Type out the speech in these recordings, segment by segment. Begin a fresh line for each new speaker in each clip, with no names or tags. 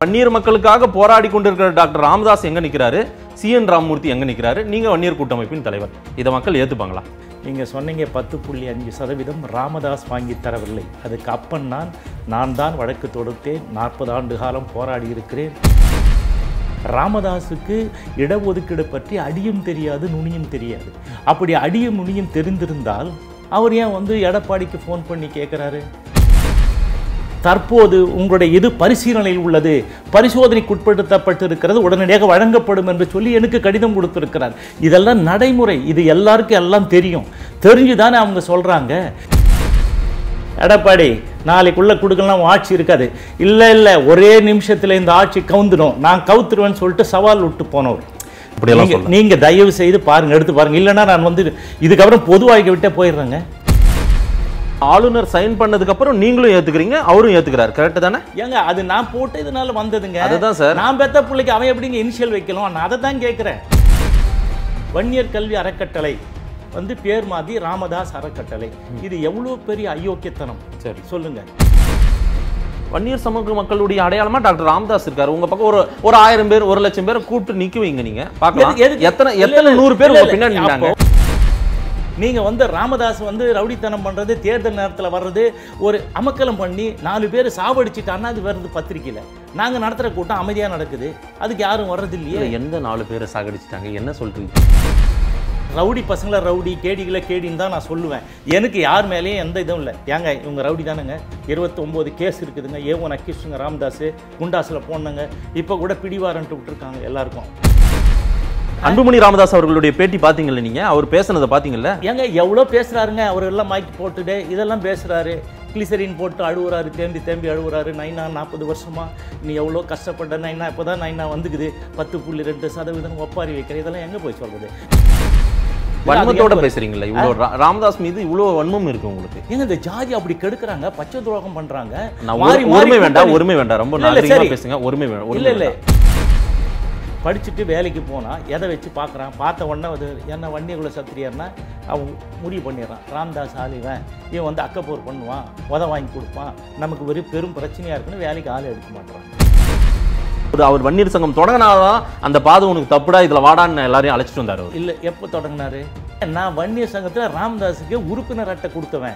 வன்னியர் மக்களுக்காக போராடி கொண்டிருக்கிற டாக்டர் ராமதாஸ் எங்க நிக்கிறாரு சி என் ராமமூர்த்தி எங்க நிக்கிறாரு நீங்க வன்னியர் கூட்டமைப்பின் தலைவர் இதை மக்கள் ஏத்துப்பாங்களா
நீங்கள் சொன்னீங்க பத்து புள்ளி அஞ்சு சதவீதம் ராமதாஸ் வாங்கி தரவில்லை அதுக்கு அப்பன் நான் நான் தான் வழக்கு தொடுத்தேன் நாற்பது ஆண்டு காலம் போராடி இருக்கிறேன் ராமதாஸுக்கு இடஒதுக்கீடு பற்றி அடியும் தெரியாது நுனியும் தெரியாது அப்படி அடியும் நுனியும் தெரிந்திருந்தால் அவர் ஏன் வந்து எடப்பாடிக்கு ஃபோன் பண்ணி கேட்குறாரு தற்போது உங்களுடைய இது பரிசீலனையில் உள்ளது பரிசோதனைக்கு உட்படுத்தப்பட்டிருக்கிறது உடனடியாக வழங்கப்படும் என்று சொல்லி எனக்கு கடிதம் கொடுத்திருக்கிறார் இதெல்லாம் நடைமுறை இது எல்லாருக்கும் எல்லாம் தெரியும் தெரிஞ்சு தானே அவங்க சொல்றாங்க எடப்பாடி நாளைக்குள்ள கொடுக்கலாம் ஆட்சி இருக்காது இல்லை இல்லை ஒரே நிமிஷத்தில் இந்த ஆட்சி கவுந்துடும் நான் கவுத்துருவேன்னு சொல்லிட்டு சவால் விட்டு போனவர்
இப்படியெல்லாம்
நீங்க-
சொல்லலாம்
நீங்க தயவு செய்து பாருங்க எடுத்து பாருங்க இல்லைன்னா நான் வந்து இதுக்கப்புறம் பொது வாழ்க்கை விட்டே போயிடுறேங்க
ஆளுநர் சைன் பண்ணதுக்கு அப்புறம் நீங்களும் ஏத்துக்கிறீங்க அவரும் ஏத்துக்கிறாரு கரெக்ட் தானே
ஏங்க அது நான் போட்டு இதனால வந்ததுங்க
அதுதான் சார்
நான் பெத்த பிள்ளைக்கு அவன் எப்படிங்க இனிஷியல் வைக்கலாம் நான் அதை தான் கேட்குறேன் வன்னியர் கல்வி அறக்கட்டளை வந்து பேர் மாத்தி ராமதாஸ் அறக்கட்டளை இது எவ்வளவு பெரிய அயோக்கியத்தனம்
சரி
சொல்லுங்க
வன்னியர் சமூக மக்களுடைய அடையாளமா டாக்டர் ராமதாஸ் இருக்காரு உங்க பக்கம் ஒரு ஒரு ஆயிரம் பேர் ஒரு லட்சம் பேர் கூப்பிட்டு நிக்க வைங்க நீங்க பார்க்கலாம்
எது- எதுக்கு-
எத்தனை
இல்ல,
எத்தனை
இல்ல,
நூறு பேர்
இல்ல,
உங்க பின்னாடி
இல்ல,
நின்னாங்க
அப்போ நீங்க வந்து ராமதாஸ் வந்து ரவுடித்தனம் பண்றது தேர்தல் நேரத்துல வர்றது ஒரு அமக்கலம் பண்ணி நாலு பேர் சாவடிச்சிட்டான்னா அது வருது பத்திரிக்கையில நாங்க நடத்துற கூட்டம் அமைதியா நடக்குது அதுக்கு யாரும் வர்றது இல்லையே
இல்ல, எந்த நாலு பேரை சாகடிச்சிட்டாங்க என்ன சொல்றீங்க
ரவுடி பசங்களை ரவுடி கேடிகளை கேடின்னு தான் நான் சொல்லுவேன் எனக்கு யார் மேலேயும் எந்த இதுவும் இல்லை ஏங்க இவங்க ரவுடி தானேங்க இருபத்தொம்போது கேஸ் இருக்குதுங்க ஏ ஒன் அக்யூஸ்டுங்க ராமதாஸ் குண்டாஸில் போனாங்க இப்போ கூட பிடிவாரன்ட்டு விட்டுருக்காங்க எல்லாருக்கும்
அன்புமணி ராமதாஸ் அவர்களுடைய பேட்டி பாத்தீங்கல்ல நீங்க அவர் பேசுனதை பாத்தீங்கல்ல
ஏங்க எவ்வளோ பேசுகிறாருங்க அவர் எல்லாம் மைக் போட்டுட்டு இதெல்லாம் பேசுகிறாரு கிளிசரின் போட்டு அழுவுறாரு தேம்பி தேம்பி அழுவுறாரு நைனா நாற்பது வருஷமா நீ எவ்வளோ கஷ்டப்பட்ட நைனா இப்போ தான் நைனா வந்துக்குது பத்து புள்ளி ரெண்டு சதவீதம் ஒப்பாரி வைக்கிற இதெல்லாம் எங்கே போய் சொல்கிறது
வன்மத்தோட பேசுறீங்களா இவ்வளவு ரா- ராமதாஸ் மீது இவ்வளவு வன்மம் இருக்கு உங்களுக்கு
ஏங்க இந்த ஜாதி அப்படி கெடுக்குறாங்க பச்சை துரோகம் பண்றாங்க
நான்
மாறி
ஒரு-
மாறி
ஒருமை வேண்டாம்
கூட்டணி-
ஒருமை வேண்டாம் ரொம்ப
இல்ல, இல்ல,
நாகரிகமா
சரி.
பேசுங்க ஒருமை வேண்டாம்
இல்ல
ஒருமை
இல்ல
வேண்டாம்.
படிச்சுட்டு வேலைக்கு போனா எதை வச்சு பார்க்கறான் பார்த்த உடனே அது என்ன வன்னியகுல சத்திரியர்னா அவன் முடிவு பண்ணிடுறான் ராம்தாஸ் ஆலிவன் இவன் வந்து அக்கப்போர் பண்ணுவான் உத வாங்கி கொடுப்பான் நமக்கு வெறும் பெரும் பிரச்சனையா இருக்குன்னு வேலைக்கு ஆள் எடுக்க மாட்டான்
ஒரு அவர் வன்னியர் சங்கம் தொடங்கினாதான் அந்த பாதை உனக்கு தப்புடா இதுல வாடான்னு எல்லாரையும் அழைச்சிட்டு வந்தாரு அவர்
இல்ல எப்போ தொடங்கினாரு நான் வன்னியர் சங்கத்துல ராமதாஸுக்கு உறுப்பினர் அட்டை கொடுத்தவன்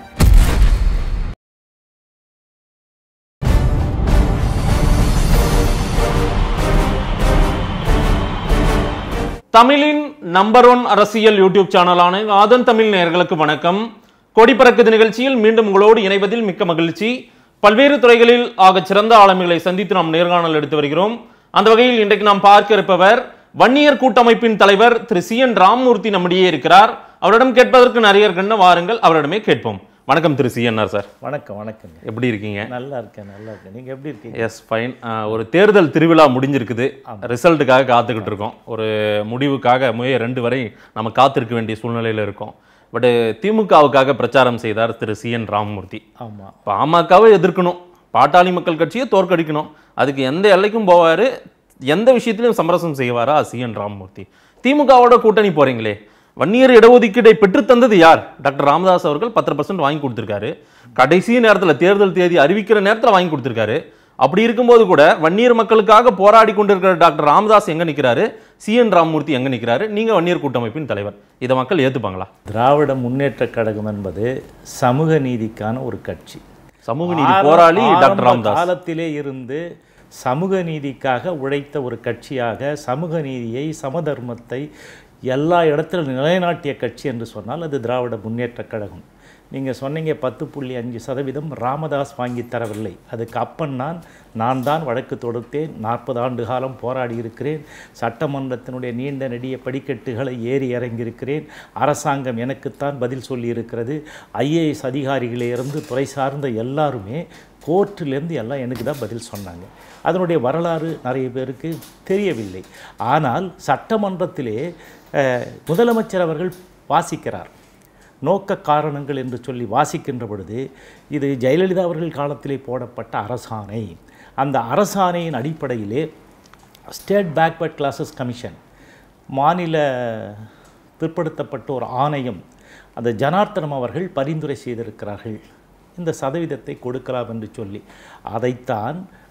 தமிழின் நம்பர் ஒன் அரசியல் யூடியூப் சேனலான ஆதன் தமிழ் நேயர்களுக்கு வணக்கம் கொடி பறக்குது நிகழ்ச்சியில் மீண்டும் உங்களோடு இணைவதில் மிக்க மகிழ்ச்சி பல்வேறு துறைகளில் ஆகச் சிறந்த ஆளுமைகளை சந்தித்து நாம் நேர்காணல் எடுத்து வருகிறோம் அந்த வகையில் இன்றைக்கு நாம் பார்க்க இருப்பவர் வன்னியர் கூட்டமைப்பின் தலைவர் திரு சி என் ராமமூர்த்தி நம்மிடையே இருக்கிறார் அவரிடம் கேட்பதற்கு நிறைய இருக்குன்னு வாருங்கள் அவரிடமே கேட்போம் வணக்கம் திரு சி என்ஆர் சார்
வணக்கம் வணக்கங்க
எப்படி இருக்கீங்க
நல்லா இருக்கேன் நல்லா இருக்கேன் நீங்க எப்படி இருக்கீங்க
எஸ் ஃபைன் ஒரு தேர்தல் திருவிழா முடிஞ்சிருக்குது ரிசல்ட்டுக்காக காத்துக்கிட்டு இருக்கோம் ஒரு முடிவுக்காக முய ரெண்டு வரை நம்ம காத்திருக்க வேண்டிய சூழ்நிலையில் இருக்கோம் பட் திமுகவுக்காக பிரச்சாரம் செய்தார் திரு சி என் ராமமூர்த்தி
ஆமா
பாமகவை எதிர்க்கணும் பாட்டாளி மக்கள் கட்சியை தோற்கடிக்கணும் அதுக்கு எந்த எல்லைக்கும் போவார் எந்த விஷயத்திலும் சமரசம் செய்வாரா சி என் ராமமூர்த்தி திமுகவோட கூட்டணி போறீங்களே வன்னியர் இடஒதுக்கீடை பெற்றுத்தந்தது யார் டாக்டர் ராமதாஸ் அவர்கள் பத்து பர்சன்ட் வாங்கி கொடுத்துருக்காரு கடைசி நேரத்தில் தேர்தல் தேதி அறிவிக்கிற நேரத்தில் வாங்கி கொடுத்துருக்காரு அப்படி இருக்கும்போது கூட வன்னியர் மக்களுக்காக போராடி கொண்டிருக்கிற டாக்டர் ராமதாஸ் எங்க நிக்கிறாரு சி என் ராமமூர்த்தி எங்க நிக்கிறாரு நீங்க வன்னியர் கூட்டமைப்பின் தலைவர் இதை மக்கள் ஏத்துப்பாங்களா
திராவிட முன்னேற்ற கழகம் என்பது சமூக நீதிக்கான ஒரு கட்சி
சமூக நீதி
ஆர-
போராளி டாக்டர்
ஆரம்ப
ராமதாஸ்
காலத்திலே இருந்து சமூக நீதிக்காக உழைத்த ஒரு கட்சியாக சமூக நீதியை சமதர்மத்தை எல்லா இடத்திலும் நிலைநாட்டிய கட்சி என்று சொன்னால் அது திராவிட முன்னேற்ற கழகம் நீங்கள் சொன்னீங்க பத்து புள்ளி அஞ்சு சதவீதம் ராமதாஸ் வாங்கி தரவில்லை அதுக்கு அப்பன் நான் நான் தான் வழக்கு தொடுத்தேன் நாற்பது ஆண்டு காலம் போராடி இருக்கிறேன் சட்டமன்றத்தினுடைய நீண்ட நெடிய படிக்கட்டுகளை ஏறி இறங்கியிருக்கிறேன் அரசாங்கம் எனக்குத்தான் பதில் சொல்லி இருக்கிறது ஐஏஎஸ் அதிகாரிகளிலிருந்து துறை சார்ந்த எல்லாருமே கோர்ட்டிலேருந்து எல்லாம் எனக்கு தான் பதில் சொன்னாங்க அதனுடைய வரலாறு நிறைய பேருக்கு தெரியவில்லை ஆனால் சட்டமன்றத்திலே அஹ், முதலமைச்சர் அவர்கள் வாசிக்கிறார் நோக்க காரணங்கள் என்று சொல்லி வாசிக்கின்ற பொழுது இது ஜெயலலிதா அவர்கள் காலத்திலே போடப்பட்ட அரசாணை அந்த அரசாணையின் அடிப்படையிலே ஸ்டேட் பேக்வர்ட் கிளாஸஸ் கமிஷன் மாநில பிற்படுத்தப்பட்ட ஒரு ஆணையம் அந்த ஜனார்த்தனம் அவர்கள் பரிந்துரை செய்திருக்கிறார்கள் இந்த சதவீதத்தை கொடுக்கலாம் என்று சொல்லி அதைத்தான்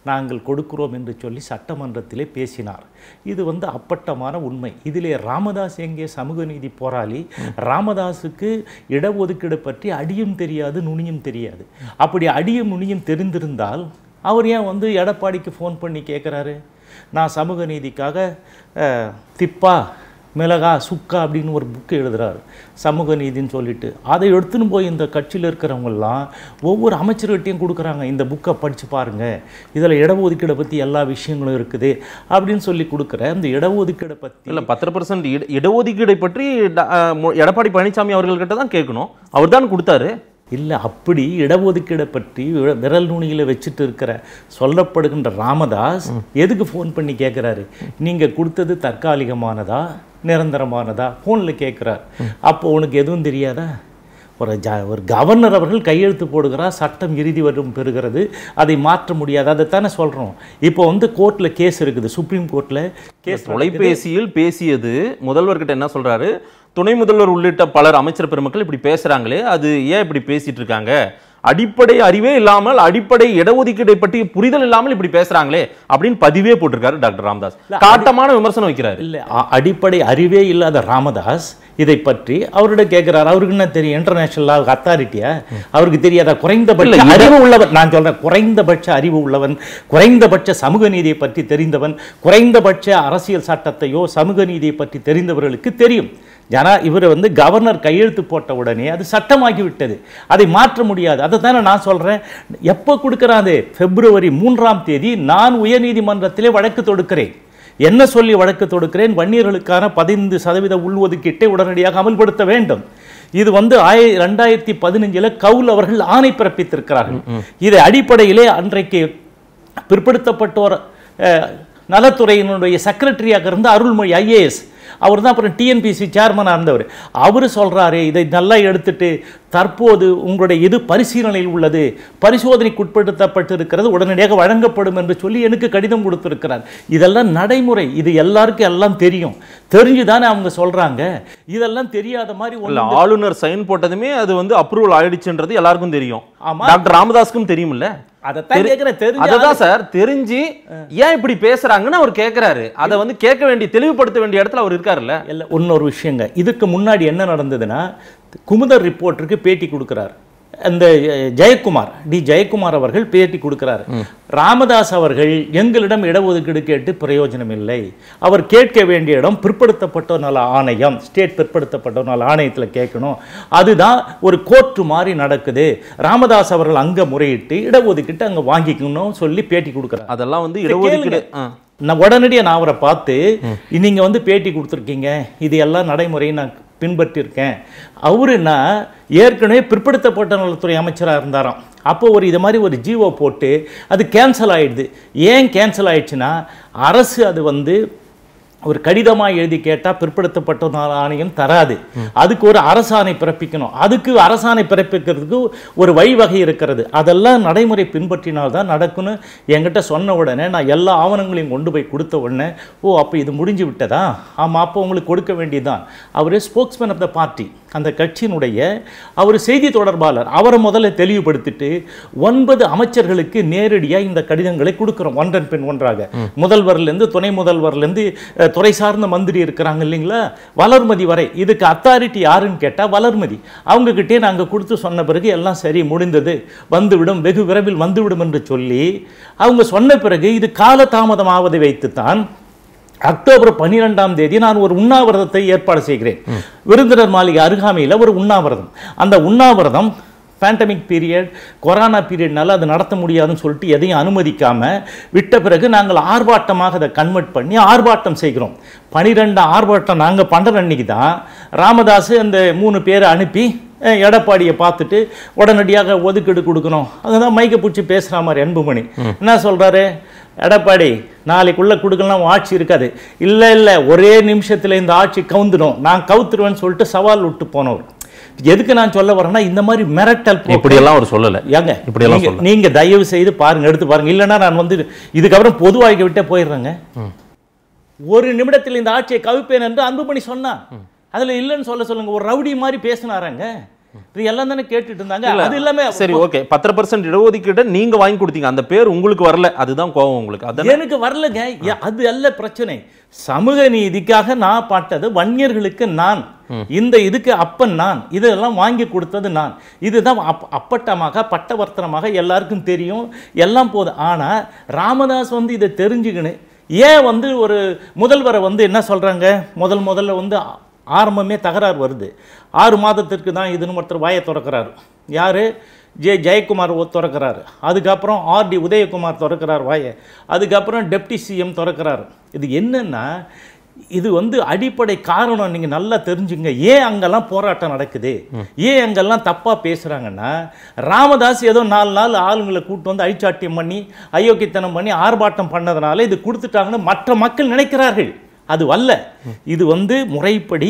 நாங்கள் கொடுக்கிறோம் என்று சொல்லி சட்டமன்றத்திலே பேசினார் இது வந்து அப்பட்டமான உண்மை இதிலே ராமதாஸ் எங்கே சமூக நீதி போராளி ராமதாஸுக்கு இடஒதுக்கீடு பற்றி அடியும் தெரியாது நுனியும் தெரியாது அப்படி அடியும் நுனியும் தெரிந்திருந்தால் அவர் ஏன் வந்து எடப்பாடிக்கு ஃபோன் பண்ணி கேட்குறாரு நான் சமூக நீதிக்காக அஹ், திப்பா மிளகா சுக்கா அப்படின்னு ஒரு புக்கு எழுதுறாரு சமூக நீதின்னு சொல்லிட்டு அதை எடுத்துன்னு போய் இந்த கட்சியில் இருக்கிறவங்கெல்லாம் ஒவ்வொரு அமைச்சர்கிட்டையும் கொடுக்குறாங்க இந்த புக்கை படித்து பாருங்க இதில் இடஒதுக்கீடை பற்றி எல்லா விஷயங்களும் இருக்குது அப்படின்னு சொல்லி கொடுக்குற இந்த இடஒதுக்கீடை பற்றி
இல்ல பத்தரை பர்சன்ட் இடஒதுக்கீடை பற்றி ட- அஹ், மு- எடப்பாடி பழனிசாமி அவர்கள்கிட்ட தான் கேட்கணும் அவர் தான் கொடுத்தாரு
இல்லை அப்படி இடஒதுக்கீடை பற்றி விர- விரல் நுனியில் வச்சுட்டு இருக்கிற சொல்லப்படுகின்ற ராமதாஸ் எதுக்கு ஃபோன் பண்ணி கேட்குறாரு நீங்கள் கொடுத்தது தற்காலிகமானதா நிரந்தரமானதா ஃபோனில் கேட்குறார் அப்போ உனக்கு எதுவும் தெரியாதா ஒரு ஜ ஒரு கவர்னர் அவர்கள் கையெழுத்து போடுகிறார் சட்டம் இறுதி வரும் பெறுகிறது அதை மாற்ற முடியாது அதை தானே சொல்கிறோம் இப்போ வந்து கோர்ட்டில் கேஸ் இருக்குது சுப்ரீம் கோர்ட்டில் கேஸ்
தொலைபேசியில் பேசியது முதல்வர்கிட்ட என்ன சொல்றாரு துணை முதல்வர் உள்ளிட்ட பலர் அமைச்சர் பெருமக்கள் இப்படி பேசுறாங்களே அது ஏன் இப்படி பேசிட்டு இருக்காங்க அடிப்படை அறிவே இல்லாமல் அடிப்படை இடஒதுக்கீடை பற்றி புரிதல் இல்லாமல் இப்படி பேசுறாங்களே அப்படின்னு பதிவே போட்டிருக்காரு டாக்டர் ராமதாஸ் காட்டமான விமர்சனம் வைக்கிறாரு
இல்லை அ- அடிப்படை அறிவே இல்லாத ராமதாஸ் இதை பற்றி அவர்கிட்ட கேட்கிறார் அவருக்கு என்ன தெரியும் இன்டர்நேஷனல் அத்தாரிட்டியா அவருக்கு தெரியாதா குறைந்தபட்ச அறிவு உள்ளவன் நான் சொல்றேன் குறைந்தபட்ச அறிவு உள்ளவன் குறைந்தபட்ச சமூக நீதியை பற்றி தெரிந்தவன் குறைந்தபட்ச அரசியல் சட்டத்தையோ சமூக நீதியை பற்றி தெரிந்தவர்களுக்கு தெரியும் ஜனா இவர் வந்து கவர்னர் கையெழுத்து போட்ட உடனே அது சட்டமாகி விட்டது அதை மாற்ற முடியாது அதை தானே நான் சொல்றேன் எப்போ கொடுக்கறாது பிப்ரவரி மூன்றாம் தேதி நான் உயர்நீதிமன்றத்திலே வழக்கு தொடுக்கிறேன் என்ன சொல்லி வழக்கு தொடுக்கிறேன் வன்னியர்களுக்கான பதினைந்து சதவீத உள்ஒதுக்கீட்டை உடனடியாக அமல்படுத்த வேண்டும் இது வந்து ஆய ரெண்டாயிரத்தி பதினஞ்சில் கவுல் அவர்கள் ஆணை பிறப்பித்திருக்கிறார்கள் இது அடிப்படையிலே அன்றைக்கு பிற்படுத்தப்பட்டோர் அஹ், நலத்துறையினுடைய செக்ரட்டரியாக இருந்த அருள்மொழி ஐஏஎஸ் அவர் தான் அப்புறம் டிஎன்பிசி சேர்மனாக இருந்தவர் அவர் சொல்றாரு இதை நல்லா எடுத்துட்டு தற்போது உங்களுடைய இது பரிசீலனையில் உள்ளது பரிசோதனைக்குட்படுத்தப்பட்டிருக்கிறது உடனடியாக வழங்கப்படும் என்று சொல்லி எனக்கு கடிதம் கொடுத்திருக்கிறார் இதெல்லாம் நடைமுறை இது எல்லாருக்கும் எல்லாம் தெரியும் தெரிஞ்சுதானே அவங்க சொல்றாங்க இதெல்லாம் தெரியாத மாதிரி
இல்ல
ஒண்ணு
ஆளுநர் சைன் போட்டதுமே அது வந்து அப்ரூவல் ஆயிடுச்சுன்றது எல்லாருக்கும் தெரியும்
ஆமா.
டாக்டர் ராமதாஸ்க்கும் தெரியும்ல
அதைத்தான் கேட்கிறேன் தெரிஞ்சு
அததான் சார் தெரிஞ்சு ஏன் இப்படி பேசுறாங்கன்னு அவர் கேக்குறாரு அதை வந்து கேட்க வேண்டிய தெளிவுபடுத்த வேண்டிய இடத்துல அவர் இருக்காருல்ல
இல்லை இன்னொரு விஷயங்க இதுக்கு முன்னாடி என்ன நடந்ததுன்னா குமுதர் ரிப்போர்ட்டருக்கு பேட்டி கொடுக்குறார் அந்த அஹ், ஜெயக்குமார் டி ஜெயக்குமார் அவர்கள் பேட்டி கொடுக்கிறார் ராமதாஸ் அவர்கள் எங்களிடம் இடஒதுக்கீடு கேட்டு பிரயோஜனம் இல்லை அவர் கேட்க வேண்டிய இடம் பிற்படுத்தப்பட்ட நல ஆணையம் ஸ்டேட் பிற்படுத்தப்பட்ட நல ஆணையத்தில் கேட்கணும் அதுதான் ஒரு கோர்ட்டு மாதிரி நடக்குது ராமதாஸ் அவர்கள் அங்கே முறையிட்டு இடஒதுக்கீட்டு அங்கே வாங்கிக்கணும் சொல்லி பேட்டி கொடுக்குறார்
அதெல்லாம் வந்து
இதை
இடஒதுக்கீடு
கேளுங்க.
ஆ.
நான் உடனடியாக நான் அவரை பார்த்து நீங்க வந்து பேட்டி கொடுத்துருக்கீங்க இது எல்லாம் நடைமுறையை நான் பின்பற்றியிருக்கேன் அவருன்னா ஏற்கனவே பிற்படுத்தப்பட்ட நலத்துறை அமைச்சராக இருந்தாராம் அப்போ ஒரு இது மாதிரி ஒரு ஜீவோ போட்டு அது கேன்சல் ஆயிடுது ஏன் கேன்சல் ஆயிடுச்சுன்னா அரசு அது வந்து ஒரு கடிதமாக எழுதி கேட்டால் பிற்படுத்தப்பட்ட நல ஆணையம் தராது அதுக்கு ஒரு அரசாணை பிறப்பிக்கணும் அதுக்கு அரசாணை பிறப்பிக்கிறதுக்கு ஒரு வழிவகை இருக்கிறது அதெல்லாம் நடைமுறை பின்பற்றினால் தான் நடக்கும்னு என்கிட்ட சொன்ன உடனே நான் எல்லா ஆவணங்களையும் கொண்டு போய் கொடுத்த உடனே ஓ அப்போ இது முடிஞ்சு விட்டதா ஆமாம் அப்போ உங்களுக்கு கொடுக்க வேண்டியதுதான் அவர் ஸ்போக்ஸ்மேன் ஆஃப் த பார்ட்டி அந்த கட்சியினுடைய அவர் செய்தி தொடர்பாளர் அவரை முதல்ல தெளிவுபடுத்திட்டு ஒன்பது அமைச்சர்களுக்கு நேரடியாக இந்த கடிதங்களை கொடுக்குறோம் ஒன்றன் பின் ஒன்றாக முதல்வர்லேருந்து துணை முதல்வர்லேருந்து அஹ், துறை சார்ந்த மந்திரி இருக்கிறாங்க இல்லைங்களா வளர்மதி வரை இதுக்கு அத்தாரிட்டி யாருன்னு கேட்டால் வளர்மதி அவங்கக்கிட்டே நாங்கள் கொடுத்து சொன்ன பிறகு எல்லாம் சரி முடிந்தது வந்துவிடும் வெகு விரைவில் வந்துவிடும் என்று சொல்லி அவங்க சொன்ன பிறகு இது காலதாமதமாவதை வைத்துத்தான் அக்டோபர் பன்னிரெண்டாம் தேதி நான் ஒரு உண்ணாவிரதத்தை ஏற்பாடு செய்கிறேன் விருந்தினர் மாளிகை அருகாமையில் ஒரு உண்ணாவிரதம் அந்த உண்ணாவிரதம் பேண்டமிக் பீரியட் கொரோனா பீரியட்னால அது நடத்த முடியாதுன்னு சொல்லிட்டு எதையும் அனுமதிக்காம விட்ட பிறகு நாங்கள் ஆர்ப்பாட்டமாக அதை கன்வெர்ட் பண்ணி ஆர்ப்பாட்டம் செய்கிறோம் பனிரெண்டு ஆர்ப்பாட்டம் நாங்கள் பண்ணுற அன்னைக்கு தான் ராமதாஸ் அந்த மூணு பேரை அனுப்பி அஹ், எடப்பாடியை பார்த்துட்டு உடனடியாக ஒதுக்கீடு கொடுக்கணும் அதுதான் மைக்க பிடிச்சி பேசுகிற மாதிரி அன்புமணி என்ன சொல்கிறாரு எடப்பாடி நாளைக்குள்ள கொடுக்கலாம் உன் ஆட்சி இருக்காது இல்லை இல்லை ஒரே நிமிஷத்தில் இந்த ஆட்சி கவுந்துடும் நான் கவுத்துருவேன்னு சொல்லிட்டு சவால் விட்டு போனவர் எதுக்கு நான் சொல்ல வரேன்னா இந்த மாதிரி மிரட்டல் போக்கு-
இப்படி எல்லாம் அவர் சொல்லல
ஏங்க
இப்படி எல்லாம்
நீங்க-
சொல்லல.
நீங்க தயவு செய்து பாருங்க எடுத்து பாருங்க இல்லைன்னா நான் வந்து இதுக்கப்புறம் பொது வாழ்க்கை விட்டே போயிடுறேங்க ஒரு நிமிடத்தில் இந்த ஆட்சியை கவிப்பேன் என்று அன்புமணி சொன்னான் அதுல இல்லைன்னு சொல்ல சொல்லுங்க ஒரு ரவுடி மாதிரி பேசினாராங்க இது எல்லாம் தானே கேட்டுட்டு இருந்தாங்க அது இல்லாம
சரி ஓகே பத்தரை பர்சன்ட் இடஒதுக்கீட்டை நீங்க வாங்கி கொடுத்தீங்க அந்த பேர் உங்களுக்கு வரல அதுதான் கோவம் உங்களுக்கு அதான்
எனக்கு வரலங்க ஏ, அது அல்ல பிரச்சனை சமூக நீதிக்காக நான் பாட்டது வன்னியர்களுக்கு நான் இந்த இதுக்கு அப்பன் நான் இதெல்லாம் வாங்கி கொடுத்தது நான் இதுதான் அப் அப்பட்டமாக பட்டவர்த்தனமாக எல்லாருக்கும் தெரியும் எல்லாம் போதும் ஆனா ராமதாஸ் வந்து இதை தெரிஞ்சுக்கின்னு ஏன் வந்து ஒரு முதல்வரை வந்து என்ன சொல்றாங்க முதல் முதல்ல வந்து ஆ- ஆரம்பமே தகராறு வருது ஆறு மாதத்திற்கு தான் இதுன்னு ஒருத்தர் வாயை திறக்கிறாரு யாரு ஜே ஜெயக்குமார் ஒ- திறக்கிறாரு அதுக்கப்புறம் ஆர்டி உதயகுமார் திறக்கிறார் வாயை அதுக்கப்புறம் டெப்டி சிஎம் திறக்கிறாரு இது என்னன்னா இது வந்து அடிப்படை காரணம் நீங்க நல்லா தெரிஞ்சுங்க ஏன் அங்கெல்லாம் போராட்டம் நடக்குது ஏன் அங்கெல்லாம் தப்பா பேசுறாங்கன்னா ராமதாஸ் ஏதோ நாலு நாள் ஆளுங்களை கூட்டு வந்து அழிச்சாட்டியம் பண்ணி அயோக்கியத்தனம் பண்ணி ஆர்ப்பாட்டம் பண்ணதுனால இது கொடுத்துட்டாங்கன்னு மற்ற மக்கள் நினைக்கிறார்கள் அது அல்ல இது வந்து முறைப்படி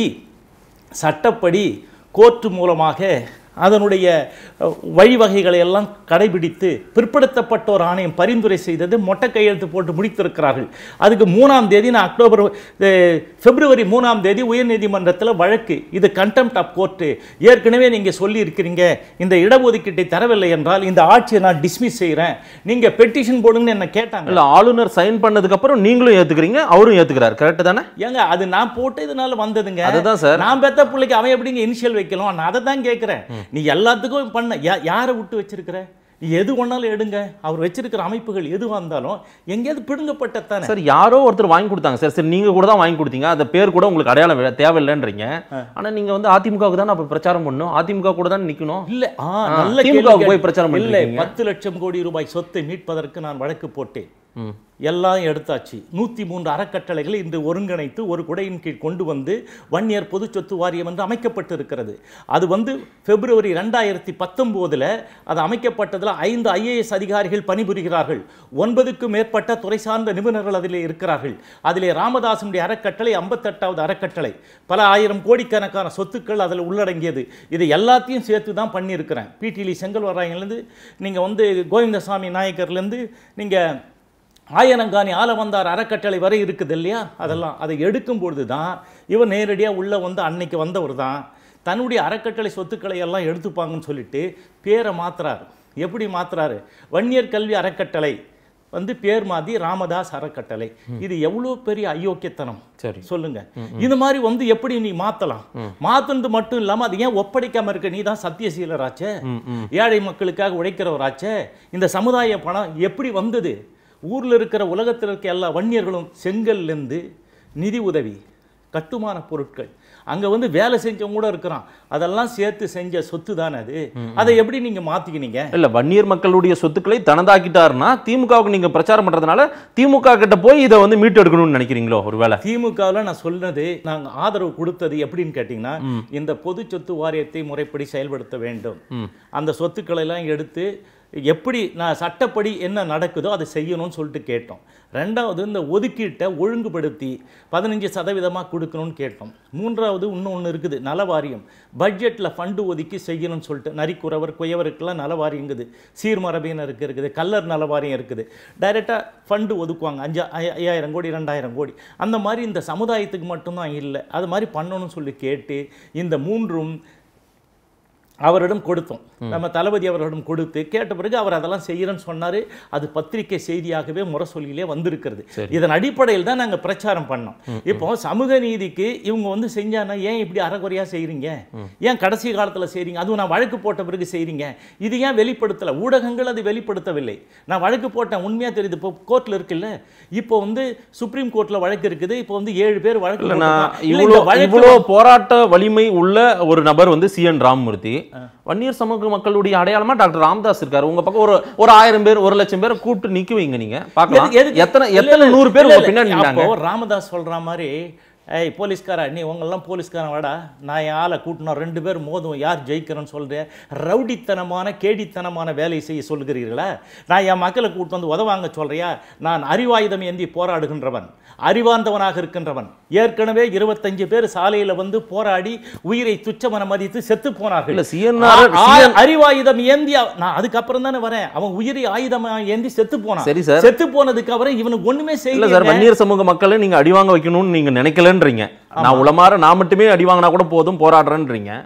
சட்டப்படி கோர்ட்டு மூலமாக அதனுடைய அஹ், வழிவகைகளை எல்லாம் கடைபிடித்து பிற்படுத்தப்பட்டோர் ஆணையம் பரிந்துரை செய்தது மொட்டை கையெழுத்து போட்டு முடித்திருக்கிறார்கள் அதுக்கு மூணாம் தேதி நான் அக்டோபர் அஹ், பிப்ரவரி மூணாம் தேதி உயர்நீதிமன்றத்தில் வழக்கு இது கண்டெம்ட் ஆஃப் கோர்ட்டு ஏற்கனவே நீங்கள் சொல்லி இருக்கிறீங்க இந்த இடஒதுக்கீட்டை தரவில்லை என்றால் இந்த ஆட்சியை நான் டிஸ்மிஸ் செய்கிறேன் நீங்கள் பெட்டிஷன் போடுங்கன்னு என்ன கேட்டாங்க
இல்ல ஆளுநர் சைன் பண்ணதுக்கு அப்புறம் நீங்களும் ஏத்துக்கிறீங்க அவரும் ஏத்துக்கிறாரு கரெக்ட் தானே
ஏங்க அது நான் போட்டு இதனால வந்ததுங்க
அதுதான் சார்
நான் பெத்த பிள்ளைக்கு அவன் எப்படிங்க இனிஷியல் வைக்கலாம் நான் அதை தான் கேட்குறேன் நீ எல்லாத்துக்கும் பண்ண யா- யாரை விட்டு வச்சிருக்கிற நீ எது ஒன்னாலும் எடுங்க அவர் வச்சிருக்கிற அமைப்புகள் எதுவாக இருந்தாலும் எங்கேயாவது பிடுங்கப்பட்டதானே
சார் யாரோ ஒருத்தர் வாங்கி கொடுத்தாங்க சார் சரி நீங்க கூட தான் வாங்கி கொடுத்தீங்க அந்த பேர் கூட உங்களுக்கு அடையாளம் வே- தேவையில்லைன்றீங்க ஆனா நீங்க வந்து அதிமுகவுக்கு தான் அப்ப பிரச்சாரம் பண்ணணும் அதிமுக கூட தான் நிக்கணும்
இல்ல ஆ
ஆ,
நல்ல
திமுக
கேள்வி
க்கு போய்
கேட்டு-
பிரச்சாரம்
இல்ல
பண்ணிருக்கீங்க.
பத்து லட்சம் கோடி ரூபாய் சொத்தை மீட்பதற்கு நான் வழக்கு போட்டேன்
ம்.
எல்லாம் எடுத்தாச்சு நூத்தி மூன்று அறக்கட்டளைகளை இன்று ஒருங்கிணைத்து ஒரு குடையின் கீழ் கொண்டு வந்து வன்னியர் பொது சொத்து வாரியம் என்று அமைக்கப்பட்டிருக்கிறது அது வந்து பிப்ரவரி ரெண்டாயிரத்தி பத்தொம்போதில் அது அமைக்கப்பட்டதில் ஐந்து ஐஏஎஸ் அதிகாரிகள் பணிபுரிகிறார்கள் ஒன்பதுக்கும் மேற்பட்ட துறை சார்ந்த நிபுணர்கள் அதிலே இருக்கிறார்கள் அதிலே ராமதாசனுடைய அறக்கட்டளை ஐம்பத்தெட்டாவது அறக்கட்டளை பல ஆயிரம் கோடிக்கணக்கான சொத்துக்கள் அதில் உள்ளடங்கியது இது எல்லாத்தையும் சேர்த்து தான் பண்ணியிருக்கிறேன் பிடிலி செங்கல்வராயன்லேருந்து நீங்கள் வந்து கோவிந்தசாமி நாயக்கர்லேருந்து நீங்கள் ஆயனங்காணி ஆலவந்தார் அறக்கட்டளை வரை இருக்குது இல்லையா அதெல்லாம் அதை எடுக்கும் பொழுது தான் இவர் நேரடியாக உள்ளே வந்து அன்னைக்கு வந்தவர் தான் தன்னுடைய அறக்கட்டளை சொத்துக்களை எல்லாம் எடுத்துப்பாங்கன்னு சொல்லிட்டு பேரை மாத்துறாரு எப்படி மாத்துறாரு வன்னியர் கல்வி அறக்கட்டளை வந்து பேர் மாதி ராமதாஸ் அறக்கட்டளை இது எவ்வளோ பெரிய அயோக்கியத்தனம்
சரி
சொல்லுங்க இது மாதிரி வந்து எப்படி நீ மாத்தலாம் மாத்துனது மட்டும் இல்லாம அது ஏன் ஒப்படைக்காம இருக்க நீ தான் சத்தியசீலராச்சே
ம், ம்.
ஏழை மக்களுக்காக உழைக்கிறவராச்சே இந்த சமுதாய பணம் எப்படி வந்தது ஊர்ல இருக்கிற உலகத்தில் இருக்க எல்லா வன்னியர்களும் செங்கல்லேருந்து நிதி உதவி கட்டுமான பொருட்கள் அங்க வந்து வேலை செஞ்சவங்க கூட இருக்கிறான் அதெல்லாம் சேர்த்து செஞ்ச சொத்து தானே அது அதை எப்படி நீங்க மாத்திக்கினீங்க
இல்ல வன்னியர் மக்களுடைய சொத்துக்களை தனதாக்கிட்டாருன்னா திமுகவுக்கு நீங்க பிரச்சாரம் பண்றதுனால திமுக கிட்ட போய் இதை வந்து மீட்டு எடுக்கணும்னு நினைக்கிறீங்களோ ஒருவேளை
திமுகவில் நான் சொன்னது நாங்கள் ஆதரவு கொடுத்தது எப்படின்னு கேட்டிங்கன்னா இந்த பொது சொத்து வாரியத்தை முறைப்படி செயல்படுத்த வேண்டும்
ம்.
அந்த சொத்துக்களை எல்லாம் எடுத்து எப்படி நான் சட்டப்படி என்ன நடக்குதோ அதை செய்யணும்னு சொல்லிட்டு கேட்டோம் ரெண்டாவது இந்த ஒதுக்கீட்டை ஒழுங்குபடுத்தி பதினஞ்சு சதவீதமாக கொடுக்கணும்னு கேட்டோம் மூன்றாவது இன்னும் ஒன்று இருக்குது நலவாரியம் பட்ஜெட்டில் ஃபண்டு ஒதுக்கி செய்யணும்னு சொல்லிட்டு நரிக்குறவர் குயவருக்கெல்லாம் நலவாரியங்குது சீர்மரபினருக்கு இருக்குது கல்லர் நலவாரியம் இருக்குது டைரெக்டாக ஃபண்டு ஒதுக்குவாங்க அஞ்சு ஐ- ஐயாயிரம் கோடி ரெண்டாயிரம் கோடி அந்த மாதிரி இந்த சமுதாயத்துக்கு மட்டும்தான் இல்லை அது மாதிரி பண்ணணும்னு சொல்லி கேட்டு இந்த மூன்றும் அவரிடம் கொடுத்தோம் நம்ம தளபதி அவர்களிடம் கொடுத்து கேட்ட பிறகு அவர் அதெல்லாம் செய்யறேன்னு சொன்னாரு அது பத்திரிகை செய்தியாகவே முரசொலியிலே வந்திருக்கிறது இதன் அடிப்படையில் தான் நாங்க பிரச்சாரம் பண்ணோம் இப்போ சமூக நீதிக்கு இவங்க வந்து செஞ்சானா ஏன் இப்படி அறகுறையா செய்றீங்க ஏன் கடைசி காலத்துல செய்றீங்க அதுவும் நான் வழக்கு போட்ட பிறகு செய்றீங்க இது ஏன் வெளிப்படுத்தல ஊடகங்கள் அது வெளிப்படுத்தவில்லை நான் வழக்கு போட்டேன் உண்மையா தெரியுது இப்போ கோர்ட்ல இருக்குல்ல இப்போ வந்து சுப்ரீம் கோர்ட்ல வழக்கு இருக்குது இப்போ வந்து ஏழு பேர் வழக்கு
இல்ல நான்
போட்டிருக்காங்க. இல்ல,
இவ்வளோ
இந்த வழக்கு
இவ்வளோ போராட்ட வலிமை உள்ள ஒரு நபர் வந்து சி என் ராமமூர்த்தி வன்னியர் சமூக மக்களுடைய அடையாளமா டாக்டர் ராமதாஸ் இருக்காரு உங்க பக்கம் ஒரு ஒரு ஆயிரம் பேர் ஒரு லட்சம் பேரை கூப்பிட்டு நிக்க வைங்க நீங்க பார்க்கலாம்
எதுக்கு- எதுக்கு-
எத்தனை
இல்ல,
எத்தனை
இல்ல,
நூறு பேர்
இல்ல,
உங்க
இல்ல.
பின்னாடி நின்னாங்க
அப்போ ராமதாஸ் சொல்ற மாதிரி ஏய் போலீஸ்காரா நீ உங்களெல்லாம் போலீஸ்காரன் வாடா நான் என் ஆளை கூட்டினோம் ரெண்டு பேர் மோதும் யார் ஜெயிக்கிறேன்னு சொல்கிறேன் ரவுடித்தனமான கேடித்தனமான வேலை செய்ய சொல்கிறீர்களா நான் என் மக்களை கூட்டு வந்து உதவாங்க சொல்றியா நான் அறிவாயுதம் ஏந்தி போராடுகின்றவன் அறிவார்ந்தவனாக இருக்கின்றவன் ஏற்கனவே இருபத்தஞ்சு பேர் சாலையில வந்து போராடி உயிரை துச்சமன மதித்து செத்து போனார்கள்
இல்ல, CNR
ஆ- ஆ- அறிவாயுதம் ஏந்தி அவ- நான் அதுக்கப்புறம் தானே வரேன் அவன் உயிரை ஆயுதம் ஏந்தி செத்து போனான்
சரி சார்
செத்து போனதுக்கு அப்புறம் இவனுக்கு ஒண்ணுமே
இல்ல சார்
செய்யல
வன்னியர் சமூக மக்களை நீங்க அடிவாங்க வைக்கணும்னு நீங்க நினைக்கலன்றீங்க நான் உளமாற நான் மட்டுமே அடி வாங்கினா கூட போதும் போராடுறேன்றீங்க